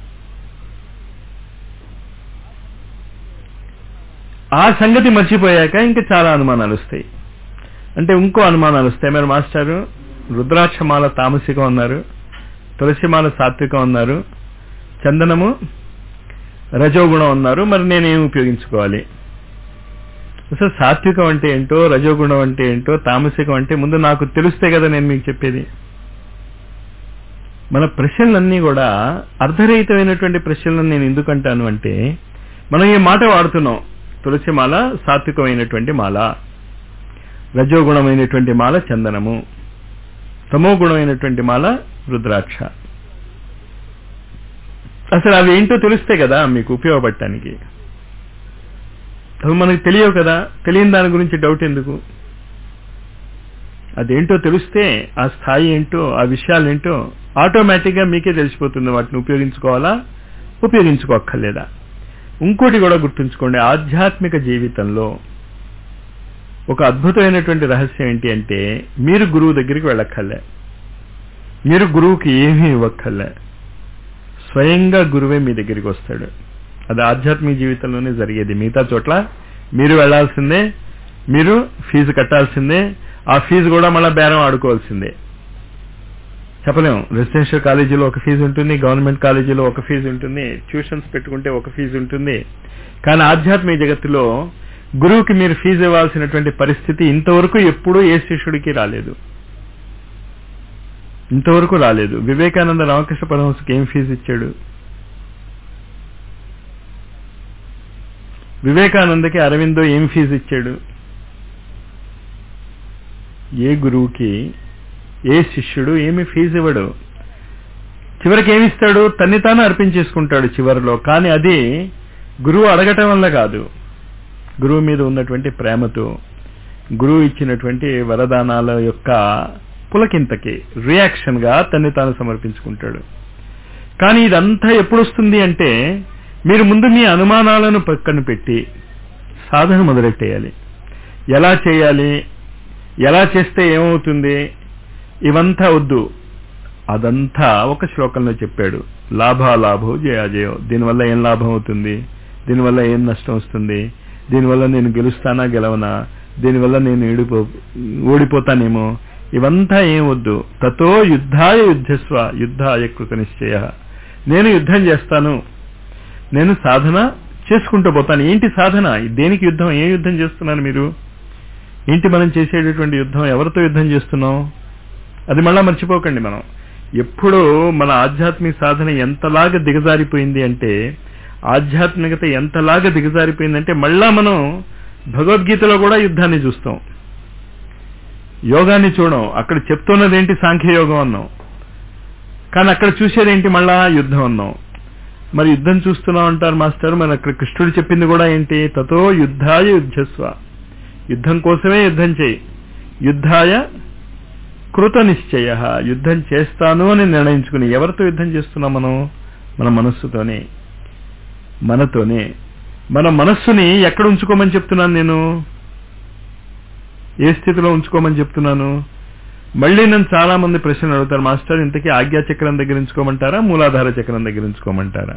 ఆ సంగతి మర్చిపోయాక ఇంకా చాలా అనుమానాలు వస్తాయి అంటే ఇంకో అనుమానాలు వస్తాయి మరి మాస్టారు రుద్రాక్షమాల తామసికం అన్నారు తులసిమాల సాత్వికం అన్నారు చందనము రజోగుణం అన్నారు మరి నేనేం ఉపయోగించుకోవాలి అసలు సాత్వికం అంటే ఏంటో రజోగుణం అంటే ఏంటో తామసికం అంటే ముందు నాకు తెలిస్తే కదా నేను మీకు చెప్పేది మన ప్రశ్నలన్నీ కూడా అర్ధరహితమైనటువంటి ప్రశ్నలను నేను ఎందుకంటాను అంటే మనం ఈ మాట వాడుతున్నాం తులసి మాల సాత్వికమైనటువంటి మాల రజోగుణమైనటువంటి మాల చందనము తమో గుణమైనటువంటి మాల రుద్రాక్ష అసలు అవి ఏంటో తెలిస్తే కదా మీకు ఉపయోగపడటానికి అవి మనకు తెలియవు కదా తెలియని దాని గురించి డౌట్ ఎందుకు అదేంటో తెలిస్తే ఆ స్థాయి ఏంటో ఆ విషయాలు ఏంటో ఆటోమేటిక్ గా మీకే తెలిసిపోతుంది వాటిని ఉపయోగించుకోవాలా ఉపయోగించుకోక్కర్లేదా ఇంకోటి కూడా గుర్తుంచుకోండి ఆధ్యాత్మిక జీవితంలో ఒక అద్భుతమైనటువంటి రహస్యం ఏంటి అంటే మీరు గురువు దగ్గరికి వెళ్ళక్కర్లే మీరు గురువుకి ఏమీ ఇవ్వక్కర్లే స్వయంగా గురువే మీ దగ్గరికి వస్తాడు అది ఆధ్యాత్మిక జీవితంలోనే జరిగేది మిగతా చోట్ల మీరు వెళ్లాల్సిందే మీరు ఫీజు కట్టాల్సిందే ఆ ఫీజు కూడా మళ్ళీ బేరం ఆడుకోవాల్సిందే చెప్పలేం రెసిడెన్షియల్ కాలేజీలో ఒక ఫీజు ఉంటుంది గవర్నమెంట్ కాలేజీలో ఒక ఫీజు ఉంటుంది ట్యూషన్స్ పెట్టుకుంటే ఒక ఫీజు ఉంటుంది కానీ ఆధ్యాత్మిక జగత్తులో గురువుకి మీరు ఫీజు ఇవ్వాల్సినటువంటి పరిస్థితి ఇంతవరకు ఎప్పుడూ ఏ శిష్యుడికి రాలేదు ఇంతవరకు రాలేదు వివేకానంద రామకృష్ణ పరమహంసకి ఏం ఫీజు ఇచ్చాడు వివేకానందకి అరవిందో ఏం ఫీజు ఇచ్చాడు ఏ గురువుకి ఏ శిష్యుడు ఏమి ఫీజు ఇవ్వడు చివరికి ఏమిస్తాడు తన్ని తాను అర్పించేసుకుంటాడు చివరిలో కానీ అది గురువు అడగటం వల్ల కాదు గురువు మీద ఉన్నటువంటి ప్రేమతో గురువు ఇచ్చినటువంటి వరదానాల యొక్క పులకింతకి రియాక్షన్ గా తన్ని తాను సమర్పించుకుంటాడు కానీ ఇదంతా ఎప్పుడు వస్తుంది అంటే మీరు ముందు మీ అనుమానాలను పక్కన పెట్టి సాధన మొదలెట్టేయాలి ఎలా చేయాలి ఎలా చేస్తే ఏమవుతుంది ఇవంతా వద్దు అదంతా ఒక శ్లోకంలో చెప్పాడు లాభాలాభో జయాజయో దీనివల్ల ఏం లాభం అవుతుంది దీనివల్ల ఏం నష్టం వస్తుంది దీనివల్ల నేను గెలుస్తానా గెలవనా దీనివల్ల నేను ఏడిపో ఓడిపోతానేమో ఇవంతా ఏం వద్దు తతో యుద్ధాయ యుద్ధస్వ యుద్ధాయ కృత నిశ్చయ నేను యుద్ధం చేస్తాను నేను సాధన చేసుకుంటూ పోతాను ఏంటి సాధన దేనికి యుద్ధం ఏ యుద్ధం చేస్తున్నాను మీరు ఏంటి మనం చేసేటటువంటి యుద్ధం ఎవరితో యుద్ధం చేస్తున్నాం అది మళ్ళా మర్చిపోకండి మనం ఎప్పుడు మన ఆధ్యాత్మిక సాధన ఎంతలాగా దిగజారిపోయింది అంటే ఆధ్యాత్మికత ఎంతలాగా దిగజారిపోయిందంటే మళ్ళా మనం భగవద్గీతలో కూడా యుద్ధాన్ని చూస్తాం యోగాన్ని చూడం అక్కడ చెప్తున్నది ఏంటి సాంఖ్యయోగం అన్నాం కానీ అక్కడ చూసేదేంటి మళ్ళా యుద్ధం అన్నాం మరి యుద్ధం చూస్తున్నాం అంటారు మాస్టర్ మరి అక్కడ కృష్ణుడు చెప్పింది కూడా ఏంటి తతో యుద్ధాయ యుద్ధస్వ యుద్ధం కోసమే యుద్ధం చేయి యుద్ధాయ కృత నిశ్చయ యుద్ధం చేస్తాను అని నిర్ణయించుకుని ఎవరితో యుద్ధం చేస్తున్నాం మనం మన మనస్సుతోనే మనతోనే మన మనస్సుని ఎక్కడ ఉంచుకోమని చెప్తున్నాను నేను ఏ స్థితిలో ఉంచుకోమని చెప్తున్నాను మళ్ళీ నన్ను చాలా మంది ప్రశ్నలు అడుగుతారు మాస్టర్ ఇంతకీ ఆజ్ఞా చక్రం దగ్గర ఉంచుకోమంటారా మూలాధార చక్రం దగ్గర ఉంచుకోమంటారా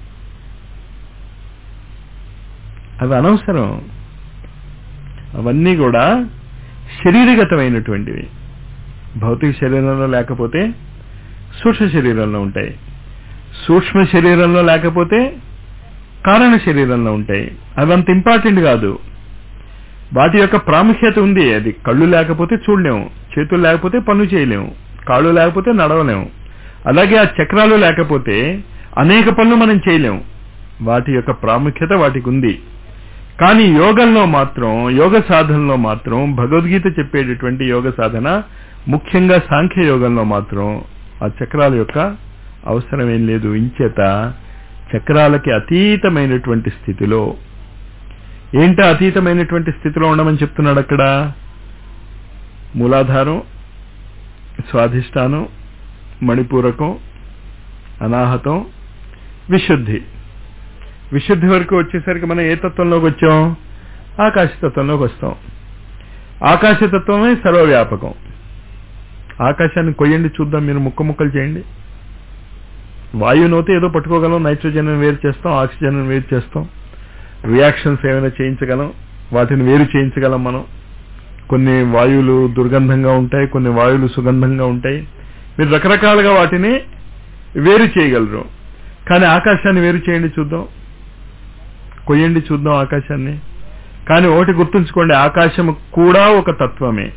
అవి అనవసరం అవన్నీ కూడా శరీరగతమైనటువంటివి భౌతిక శరీరంలో లేకపోతే సూక్ష్మ శరీరంలో ఉంటాయి సూక్ష్మ శరీరంలో లేకపోతే కారణ శరీరంలో ఉంటాయి అవి అంత ఇంపార్టెంట్ కాదు వాటి యొక్క ప్రాముఖ్యత ఉంది అది కళ్ళు లేకపోతే చూడలేము చేతులు లేకపోతే పనులు చేయలేము కాళ్ళు లేకపోతే నడవలేము అలాగే ఆ చక్రాలు లేకపోతే అనేక పనులు మనం చేయలేము వాటి యొక్క ప్రాముఖ్యత వాటికి ఉంది కానీ యోగంలో మాత్రం యోగ సాధనలో మాత్రం భగవద్గీత చెప్పేటటువంటి యోగ సాధన ముఖ్యంగా సాంఖ్య యోగంలో మాత్రం ఆ చక్రాల యొక్క అవసరం ఏం లేదు ఇంచేత చక్రాలకి అతీతమైనటువంటి స్థితిలో ఏంటో అతీతమైనటువంటి స్థితిలో ఉండమని చెప్తున్నాడు అక్కడ మూలాధారం స్వాధిష్టానం మణిపూరకం అనాహతం విశుద్ధి విశుద్ధి వరకు వచ్చేసరికి మనం ఏ తత్వంలోకి వచ్చాం ఆకాశతత్వంలోకి వస్తాం ఆకాశతత్వమే సర్వవ్యాపకం ఆకాశాన్ని కొయ్యండి చూద్దాం మీరు ముక్క ముక్కలు చేయండి వాయువునైతే ఏదో పట్టుకోగలం నైట్రోజన్ వేరు చేస్తాం ఆక్సిజన్ వేరు చేస్తాం రియాక్షన్స్ ఏమైనా చేయించగలం వాటిని వేరు చేయించగలం మనం కొన్ని వాయువులు దుర్గంధంగా ఉంటాయి కొన్ని వాయువులు సుగంధంగా ఉంటాయి మీరు రకరకాలుగా వాటిని వేరు చేయగలరు కానీ ఆకాశాన్ని వేరు చేయండి చూద్దాం కొయ్యండి చూద్దాం ఆకాశాన్ని కానీ ఒకటి గుర్తుంచుకోండి ఆకాశం కూడా ఒక తత్వమే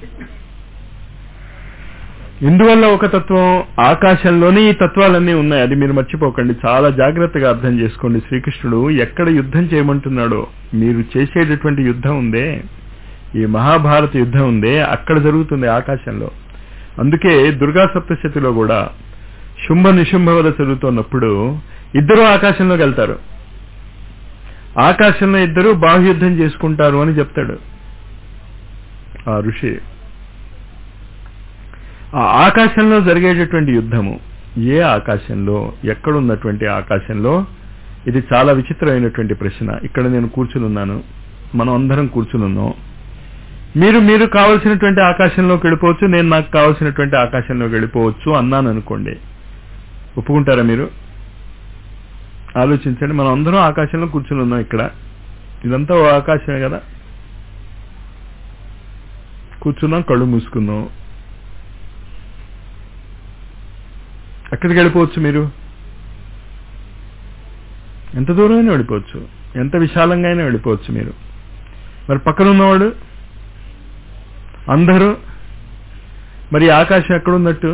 ఇందువల్ల ఒక తత్వం ఆకాశంలోనే ఈ తత్వాలన్నీ ఉన్నాయి అది మీరు మర్చిపోకండి చాలా జాగ్రత్తగా అర్థం చేసుకోండి శ్రీకృష్ణుడు ఎక్కడ యుద్ధం చేయమంటున్నాడో మీరు చేసేటటువంటి యుద్ధం ఉందే ఈ మహాభారత యుద్ధం ఉందే అక్కడ జరుగుతుంది ఆకాశంలో అందుకే దుర్గా సప్తశతిలో కూడా శుంభ నిశుంభవద జరుగుతున్నప్పుడు ఇద్దరు ఆకాశంలోకి వెళ్తారు ఆకాశంలో ఇద్దరు బాహుయుద్ధం చేసుకుంటారు అని చెప్తాడు ఆ ఋషి ఆ ఆకాశంలో జరిగేటటువంటి యుద్ధము ఏ ఆకాశంలో ఎక్కడున్నటువంటి ఆకాశంలో ఇది చాలా విచిత్రమైనటువంటి ప్రశ్న ఇక్కడ నేను కూర్చునున్నాను మనం అందరం కూర్చునున్నాం మీరు మీరు కావలసినటువంటి ఆకాశంలోకి వెళ్ళిపోవచ్చు నేను నాకు కావలసినటువంటి ఆకాశంలోకి వెళ్ళిపోవచ్చు అన్నాను అనుకోండి ఒప్పుకుంటారా మీరు ఆలోచించండి మనం అందరం ఆకాశంలో కూర్చుని ఉన్నాం ఇక్కడ ఇదంతా ఓ ఆకాశమే కదా కూర్చున్నాం కళ్ళు మూసుకుందాం ఎక్కడికి వెళ్ళిపోవచ్చు మీరు ఎంత దూరమైనా వెళ్ళిపోవచ్చు ఎంత విశాలంగా అయినా వెళ్ళిపోవచ్చు మీరు మరి పక్కన ఉన్నవాడు అందరూ మరి ఆకాశం ఎక్కడున్నట్టు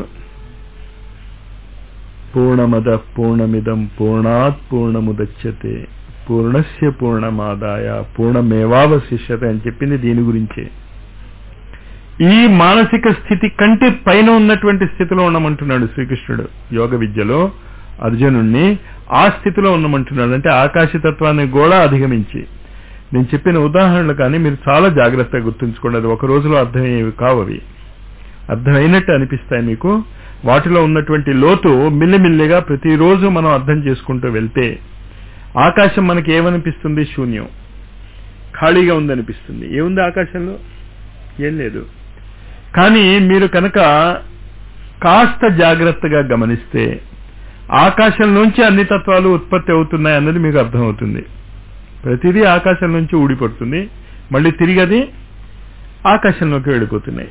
పూర్ణమద పూర్ణమిదం పూర్ణాత్ పూర్ణముదచ్చతే పూర్ణస్య పూర్ణమాదాయ పూర్ణమేవావశిష్యత అని చెప్పింది దీని గురించే ఈ మానసిక స్థితి కంటే పైన ఉన్నటువంటి స్థితిలో ఉండమంటున్నాడు శ్రీకృష్ణుడు యోగ విద్యలో అర్జునుణ్ణి ఆ స్థితిలో ఉండమంటున్నాడు అంటే ఆకాశతత్వాన్ని కూడా అధిగమించి నేను చెప్పిన ఉదాహరణలు కానీ మీరు చాలా జాగ్రత్తగా గుర్తుంచుకోండి అది ఒక రోజులో అర్థమయ్యేవి కావు అవి అర్థమైనట్టు అనిపిస్తాయి మీకు వాటిలో ఉన్నటువంటి లోతు మిల్లిమిల్లిగా ప్రతిరోజు మనం అర్థం చేసుకుంటూ వెళ్తే ఆకాశం మనకి ఏమనిపిస్తుంది శూన్యం ఖాళీగా ఉందనిపిస్తుంది ఏముంది ఆకాశంలో ఏం లేదు కానీ మీరు కనుక కాస్త జాగ్రత్తగా గమనిస్తే ఆకాశంలోంచి అన్ని తత్వాలు ఉత్పత్తి అవుతున్నాయి అన్నది మీకు అర్థమవుతుంది ప్రతిదీ ఆకాశం నుంచి ఊడిపడుతుంది మళ్ళీ తిరిగి అది ఆకాశంలోకి వెళ్ళిపోతున్నాయి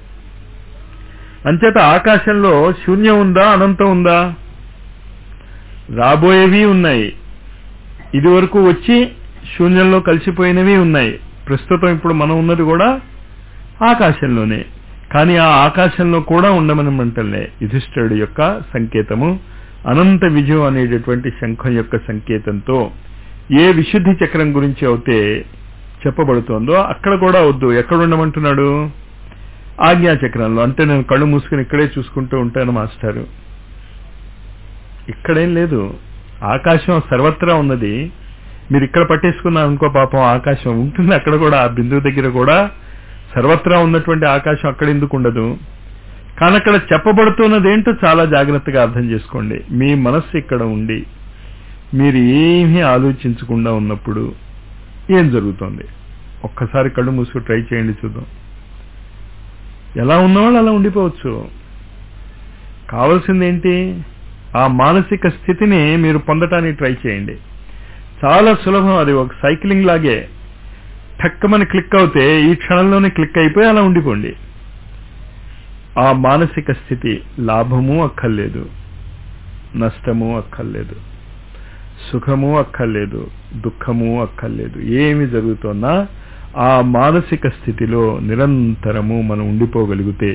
అంచేత ఆకాశంలో శూన్యం ఉందా అనంతం ఉందా రాబోయేవి ఉన్నాయి ఇది వరకు వచ్చి శూన్యంలో కలిసిపోయినవి ఉన్నాయి ప్రస్తుతం ఇప్పుడు మనం ఉన్నది కూడా ఆకాశంలోనే కానీ ఆ ఆకాశంలో కూడా ఉండమని మంటలే యుధిష్ఠుడి యొక్క సంకేతము అనంత విజయం అనేటటువంటి శంఖం యొక్క సంకేతంతో ఏ విశుద్ధి చక్రం గురించి అయితే చెప్పబడుతోందో అక్కడ కూడా వద్దు ఎక్కడ ఉండమంటున్నాడు ఆజ్ఞా చక్రంలో అంటే నేను కళ్ళు మూసుకుని ఇక్కడే చూసుకుంటూ ఉంటాను మాస్టారు ఇక్కడేం లేదు ఆకాశం సర్వత్రా ఉన్నది మీరు ఇక్కడ పట్టేసుకున్నారు అనుకో పాపం ఆకాశం ఉంటుంది అక్కడ కూడా ఆ బిందువు దగ్గర కూడా సర్వత్రా ఉన్నటువంటి ఆకాశం అక్కడ ఎందుకు ఉండదు కానీ అక్కడ చెప్పబడుతున్నది ఏంటో చాలా జాగ్రత్తగా అర్థం చేసుకోండి మీ మనస్సు ఇక్కడ ఉండి మీరు ఏమీ ఆలోచించకుండా ఉన్నప్పుడు ఏం జరుగుతుంది ఒక్కసారి కళ్ళు మూసుకు ట్రై చేయండి చూద్దాం ఎలా ఉన్నవాళ్ళు అలా ఉండిపోవచ్చు కావాల్సింది ఏంటి ఆ మానసిక స్థితిని మీరు పొందటానికి ట్రై చేయండి చాలా సులభం అది ఒక సైక్లింగ్ లాగే టక్కమని క్లిక్ అవుతే ఈ క్షణంలోనే క్లిక్ అయిపోయి అలా ఉండిపోండి ఆ మానసిక స్థితి లాభము అక్కర్లేదు నష్టము అక్కర్లేదు సుఖము అక్కర్లేదు దుఃఖము అక్కర్లేదు ఏమి జరుగుతున్నా ఆ మానసిక స్థితిలో నిరంతరము మనం ఉండిపోగలిగితే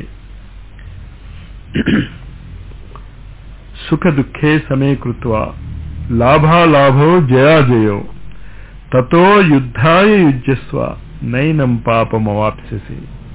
సుఖ దుఃఖే సమీకృత్వ లాభాలాభో జయాజయో తతో యుద్ధాయ యుజ్యస్వ నైనం పాపమవాప్స్యసి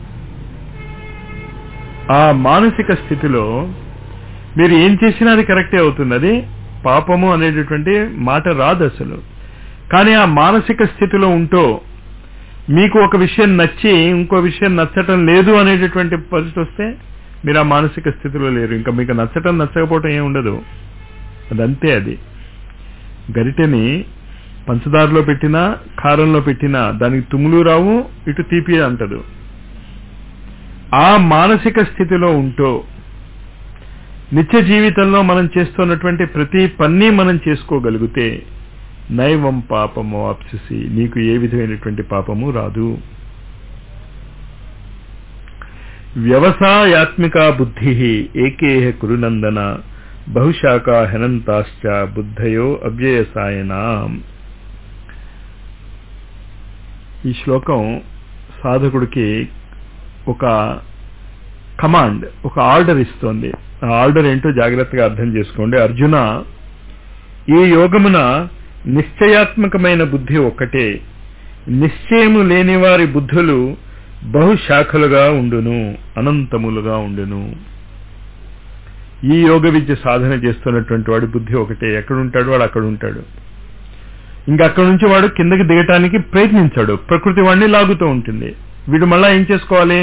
ఆ మానసిక స్థితిలో మీరు ఏం చేసినా అది కరెక్టే అవుతుంది అది పాపము అనేటటువంటి మాట రాదు అసలు కానీ ఆ మానసిక స్థితిలో ఉంటూ మీకు ఒక విషయం నచ్చి ఇంకో విషయం నచ్చటం లేదు అనేటటువంటి పరిస్థితి వస్తే మీరు ఆ మానసిక స్థితిలో లేరు ఇంకా మీకు నచ్చటం నచ్చకపోవటం ఏమి ఉండదు అదంతే అది గరిటెని పంచదారలో పెట్టినా కారంలో పెట్టినా దానికి తుమ్ములు రావు ఇటు తీపి అంటదు ఆ మానసిక స్థితిలో ఉంటూ నిత్య జీవితంలో మనం చేస్తున్నటువంటి ప్రతి పని మనం చేసుకోగలిగితే నైవం పాపము అప్సిసి నీకు ఏ విధమైనటువంటి పాపము రాదు వ్యవసాయాత్మిక బుద్ధి ఏకేహ కురునందన బహుశాఖ హెనంతాశ్చ బుద్ధయో అవ్యయసాయనా ఈ శ్లోకం సాధకుడికి ఒక కమాండ్ ఒక ఆర్డర్ ఇస్తోంది ఆ ఆర్డర్ ఏంటో జాగ్రత్తగా అర్థం చేసుకోండి అర్జున ఈ యోగమున నిశ్చయాత్మకమైన బుద్ధి ఒక్కటే నిశ్చయము లేని వారి బుద్ధులు బహుశాఖలుగా ఉండును అనంతములుగా ఉండును ఈ యోగ విద్య సాధన చేస్తున్నటువంటి వాడి బుద్ధి ఒకటే ఎక్కడుంటాడు వాడు అక్కడ ఉంటాడు ఇంకా అక్కడి నుంచి వాడు కిందకి దిగటానికి ప్రయత్నించాడు ప్రకృతి వాడిని లాగుతూ ఉంటుంది వీడు మళ్ళా ఏం చేసుకోవాలి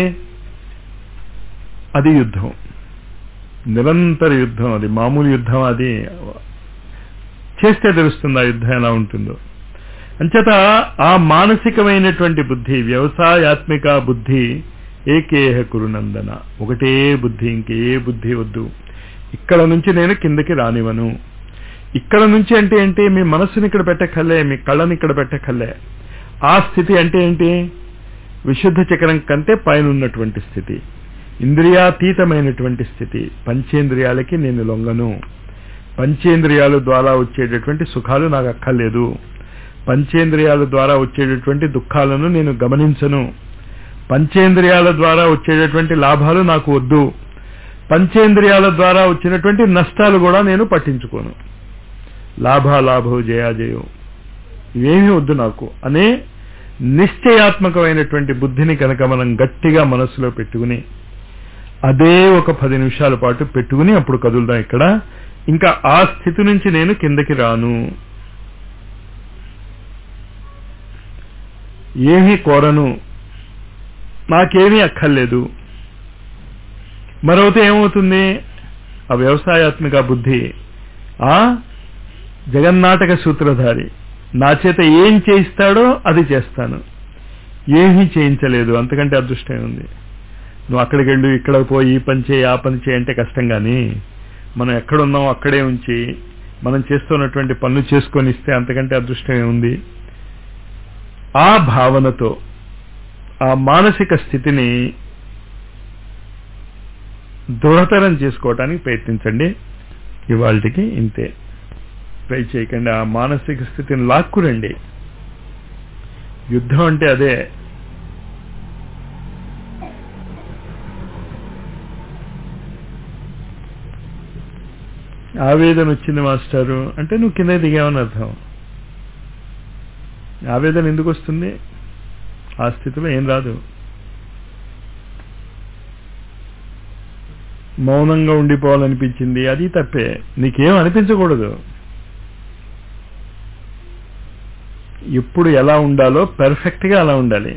అది యుద్ధం నిరంతర యుద్ధం అది మామూలు యుద్ధం అది చేస్తే తెలుస్తుంది ఆ యుద్ధం ఎలా ఉంటుందో అంచేత ఆ మానసికమైనటువంటి బుద్ధి వ్యవసాయాత్మిక బుద్ధి ఏకేహ కురునందన ఒకటే బుద్ధి ఇంకే బుద్ధి వద్దు ఇక్కడ నుంచి నేను కిందకి రానివను ఇక్కడ నుంచి అంటే ఏంటి మీ మనస్సుని ఇక్కడ పెట్టకల్లే మీ కళ్ళని ఇక్కడ పెట్టకల్లే ఆ స్థితి అంటే ఏంటి విశుద్ధ చక్రం కంటే పైన ఉన్నటువంటి స్థితి ఇంద్రియాతీతమైనటువంటి స్థితి పంచేంద్రియాలకి నేను లొంగను పంచేంద్రియాల ద్వారా వచ్చేటటువంటి సుఖాలు నాకు అక్కర్లేదు పంచేంద్రియాల ద్వారా వచ్చేటటువంటి దుఃఖాలను నేను గమనించను పంచేంద్రియాల ద్వారా వచ్చేటటువంటి లాభాలు నాకు వద్దు పంచేంద్రియాల ద్వారా వచ్చినటువంటి నష్టాలు కూడా నేను పట్టించుకోను లాభాలాభో జయాజయో ఇవేమీ వద్దు నాకు అనే నిశ్చయాత్మకమైనటువంటి బుద్ధిని కనుక మనం గట్టిగా మనసులో పెట్టుకుని అదే ఒక పది నిమిషాల పాటు పెట్టుకుని అప్పుడు కదులుదాం ఇక్కడ ఇంకా ఆ స్థితి నుంచి నేను కిందకి రాను ఏమీ కోరను నాకేమీ అక్కర్లేదు మరొకటి ఏమవుతుంది ఆ వ్యవసాయాత్మిక బుద్ధి ఆ జగన్నాటక సూత్రధారి నా చేత ఏం చేయిస్తాడో అది చేస్తాను ఏమీ చేయించలేదు అంతకంటే అదృష్టం ఉంది నువ్వు అక్కడికి వెళ్ళు ఇక్కడ పోయి ఈ పని చేయి ఆ పని చేయి అంటే కష్టం కానీ మనం ఎక్కడున్నాం అక్కడే ఉంచి మనం చేస్తున్నటువంటి పనులు చేసుకొని ఇస్తే అంతకంటే అదృష్టం ఏముంది ఆ భావనతో ఆ మానసిక స్థితిని దృఢతరం చేసుకోవటానికి ప్రయత్నించండి ఇవాళకి ఇంతే ట్రై చేయకండి ఆ మానసిక స్థితిని లాక్కురండి యుద్ధం అంటే అదే ఆవేదన వచ్చింది మాస్టారు అంటే నువ్వు కింద దిగావని అర్థం ఆవేదన ఎందుకు వస్తుంది ఆ స్థితిలో ఏం రాదు మౌనంగా ఉండిపోవాలనిపించింది అది తప్పే నీకేం అనిపించకూడదు ఎప్పుడు ఎలా ఉండాలో పెర్ఫెక్ట్గా అలా ఉండాలి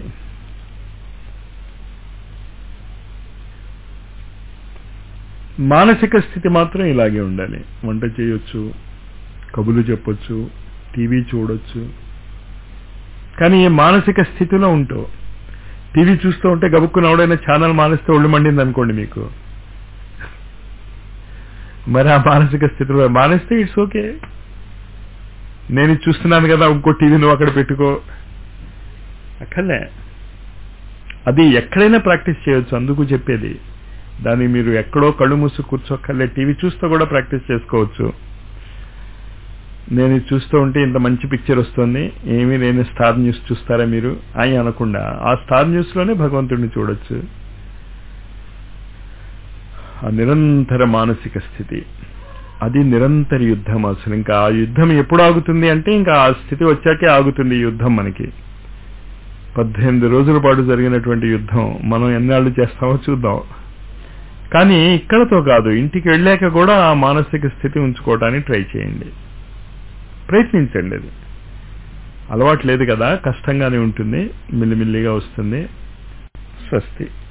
మానసిక స్థితి మాత్రం ఇలాగే ఉండాలి వంట చేయొచ్చు కబులు చెప్పొచ్చు టీవీ చూడొచ్చు కానీ ఈ మానసిక స్థితిలో ఉంటావు టీవీ చూస్తూ ఉంటే గబుక్కున ఎవడైనా ఛానల్ మానేస్తే ఒళ్ళు మండింది అనుకోండి మీకు మరి ఆ మానసిక స్థితిలో మానేస్తే ఇట్స్ ఓకే నేను ఇది చూస్తున్నాను కదా ఇంకో టీవీ నువ్వు అక్కడ పెట్టుకో అక్కడలే అది ఎక్కడైనా ప్రాక్టీస్ చేయొచ్చు అందుకు చెప్పేది దాన్ని మీరు ఎక్కడో కళ్ళు మూసి కూర్చోక్కర్లే టీవీ చూస్తూ కూడా ప్రాక్టీస్ చేసుకోవచ్చు నేను ఇది చూస్తూ ఉంటే ఇంత మంచి పిక్చర్ వస్తుంది ఏమీ నేను స్టార్ న్యూస్ చూస్తారా మీరు అని అనకుండా ఆ స్టార్ న్యూస్ లోనే భగవంతుడిని చూడొచ్చు ఆ నిరంతర మానసిక స్థితి అది నిరంతర యుద్ధం అసలు ఇంకా ఆ యుద్ధం ఎప్పుడు ఆగుతుంది అంటే ఇంకా ఆ స్థితి వచ్చాకే ఆగుతుంది ఈ యుద్ధం మనకి పద్దెనిమిది రోజుల పాటు జరిగినటువంటి యుద్ధం మనం ఎన్నాళ్ళు చేస్తామో చూద్దాం కానీ ఇక్కడతో కాదు ఇంటికి వెళ్ళాక కూడా ఆ మానసిక స్థితి ఉంచుకోవడానికి ట్రై చేయండి ప్రయత్నించండి అది అలవాటు లేదు కదా కష్టంగానే ఉంటుంది మిల్లిమిల్లిగా వస్తుంది స్వస్తి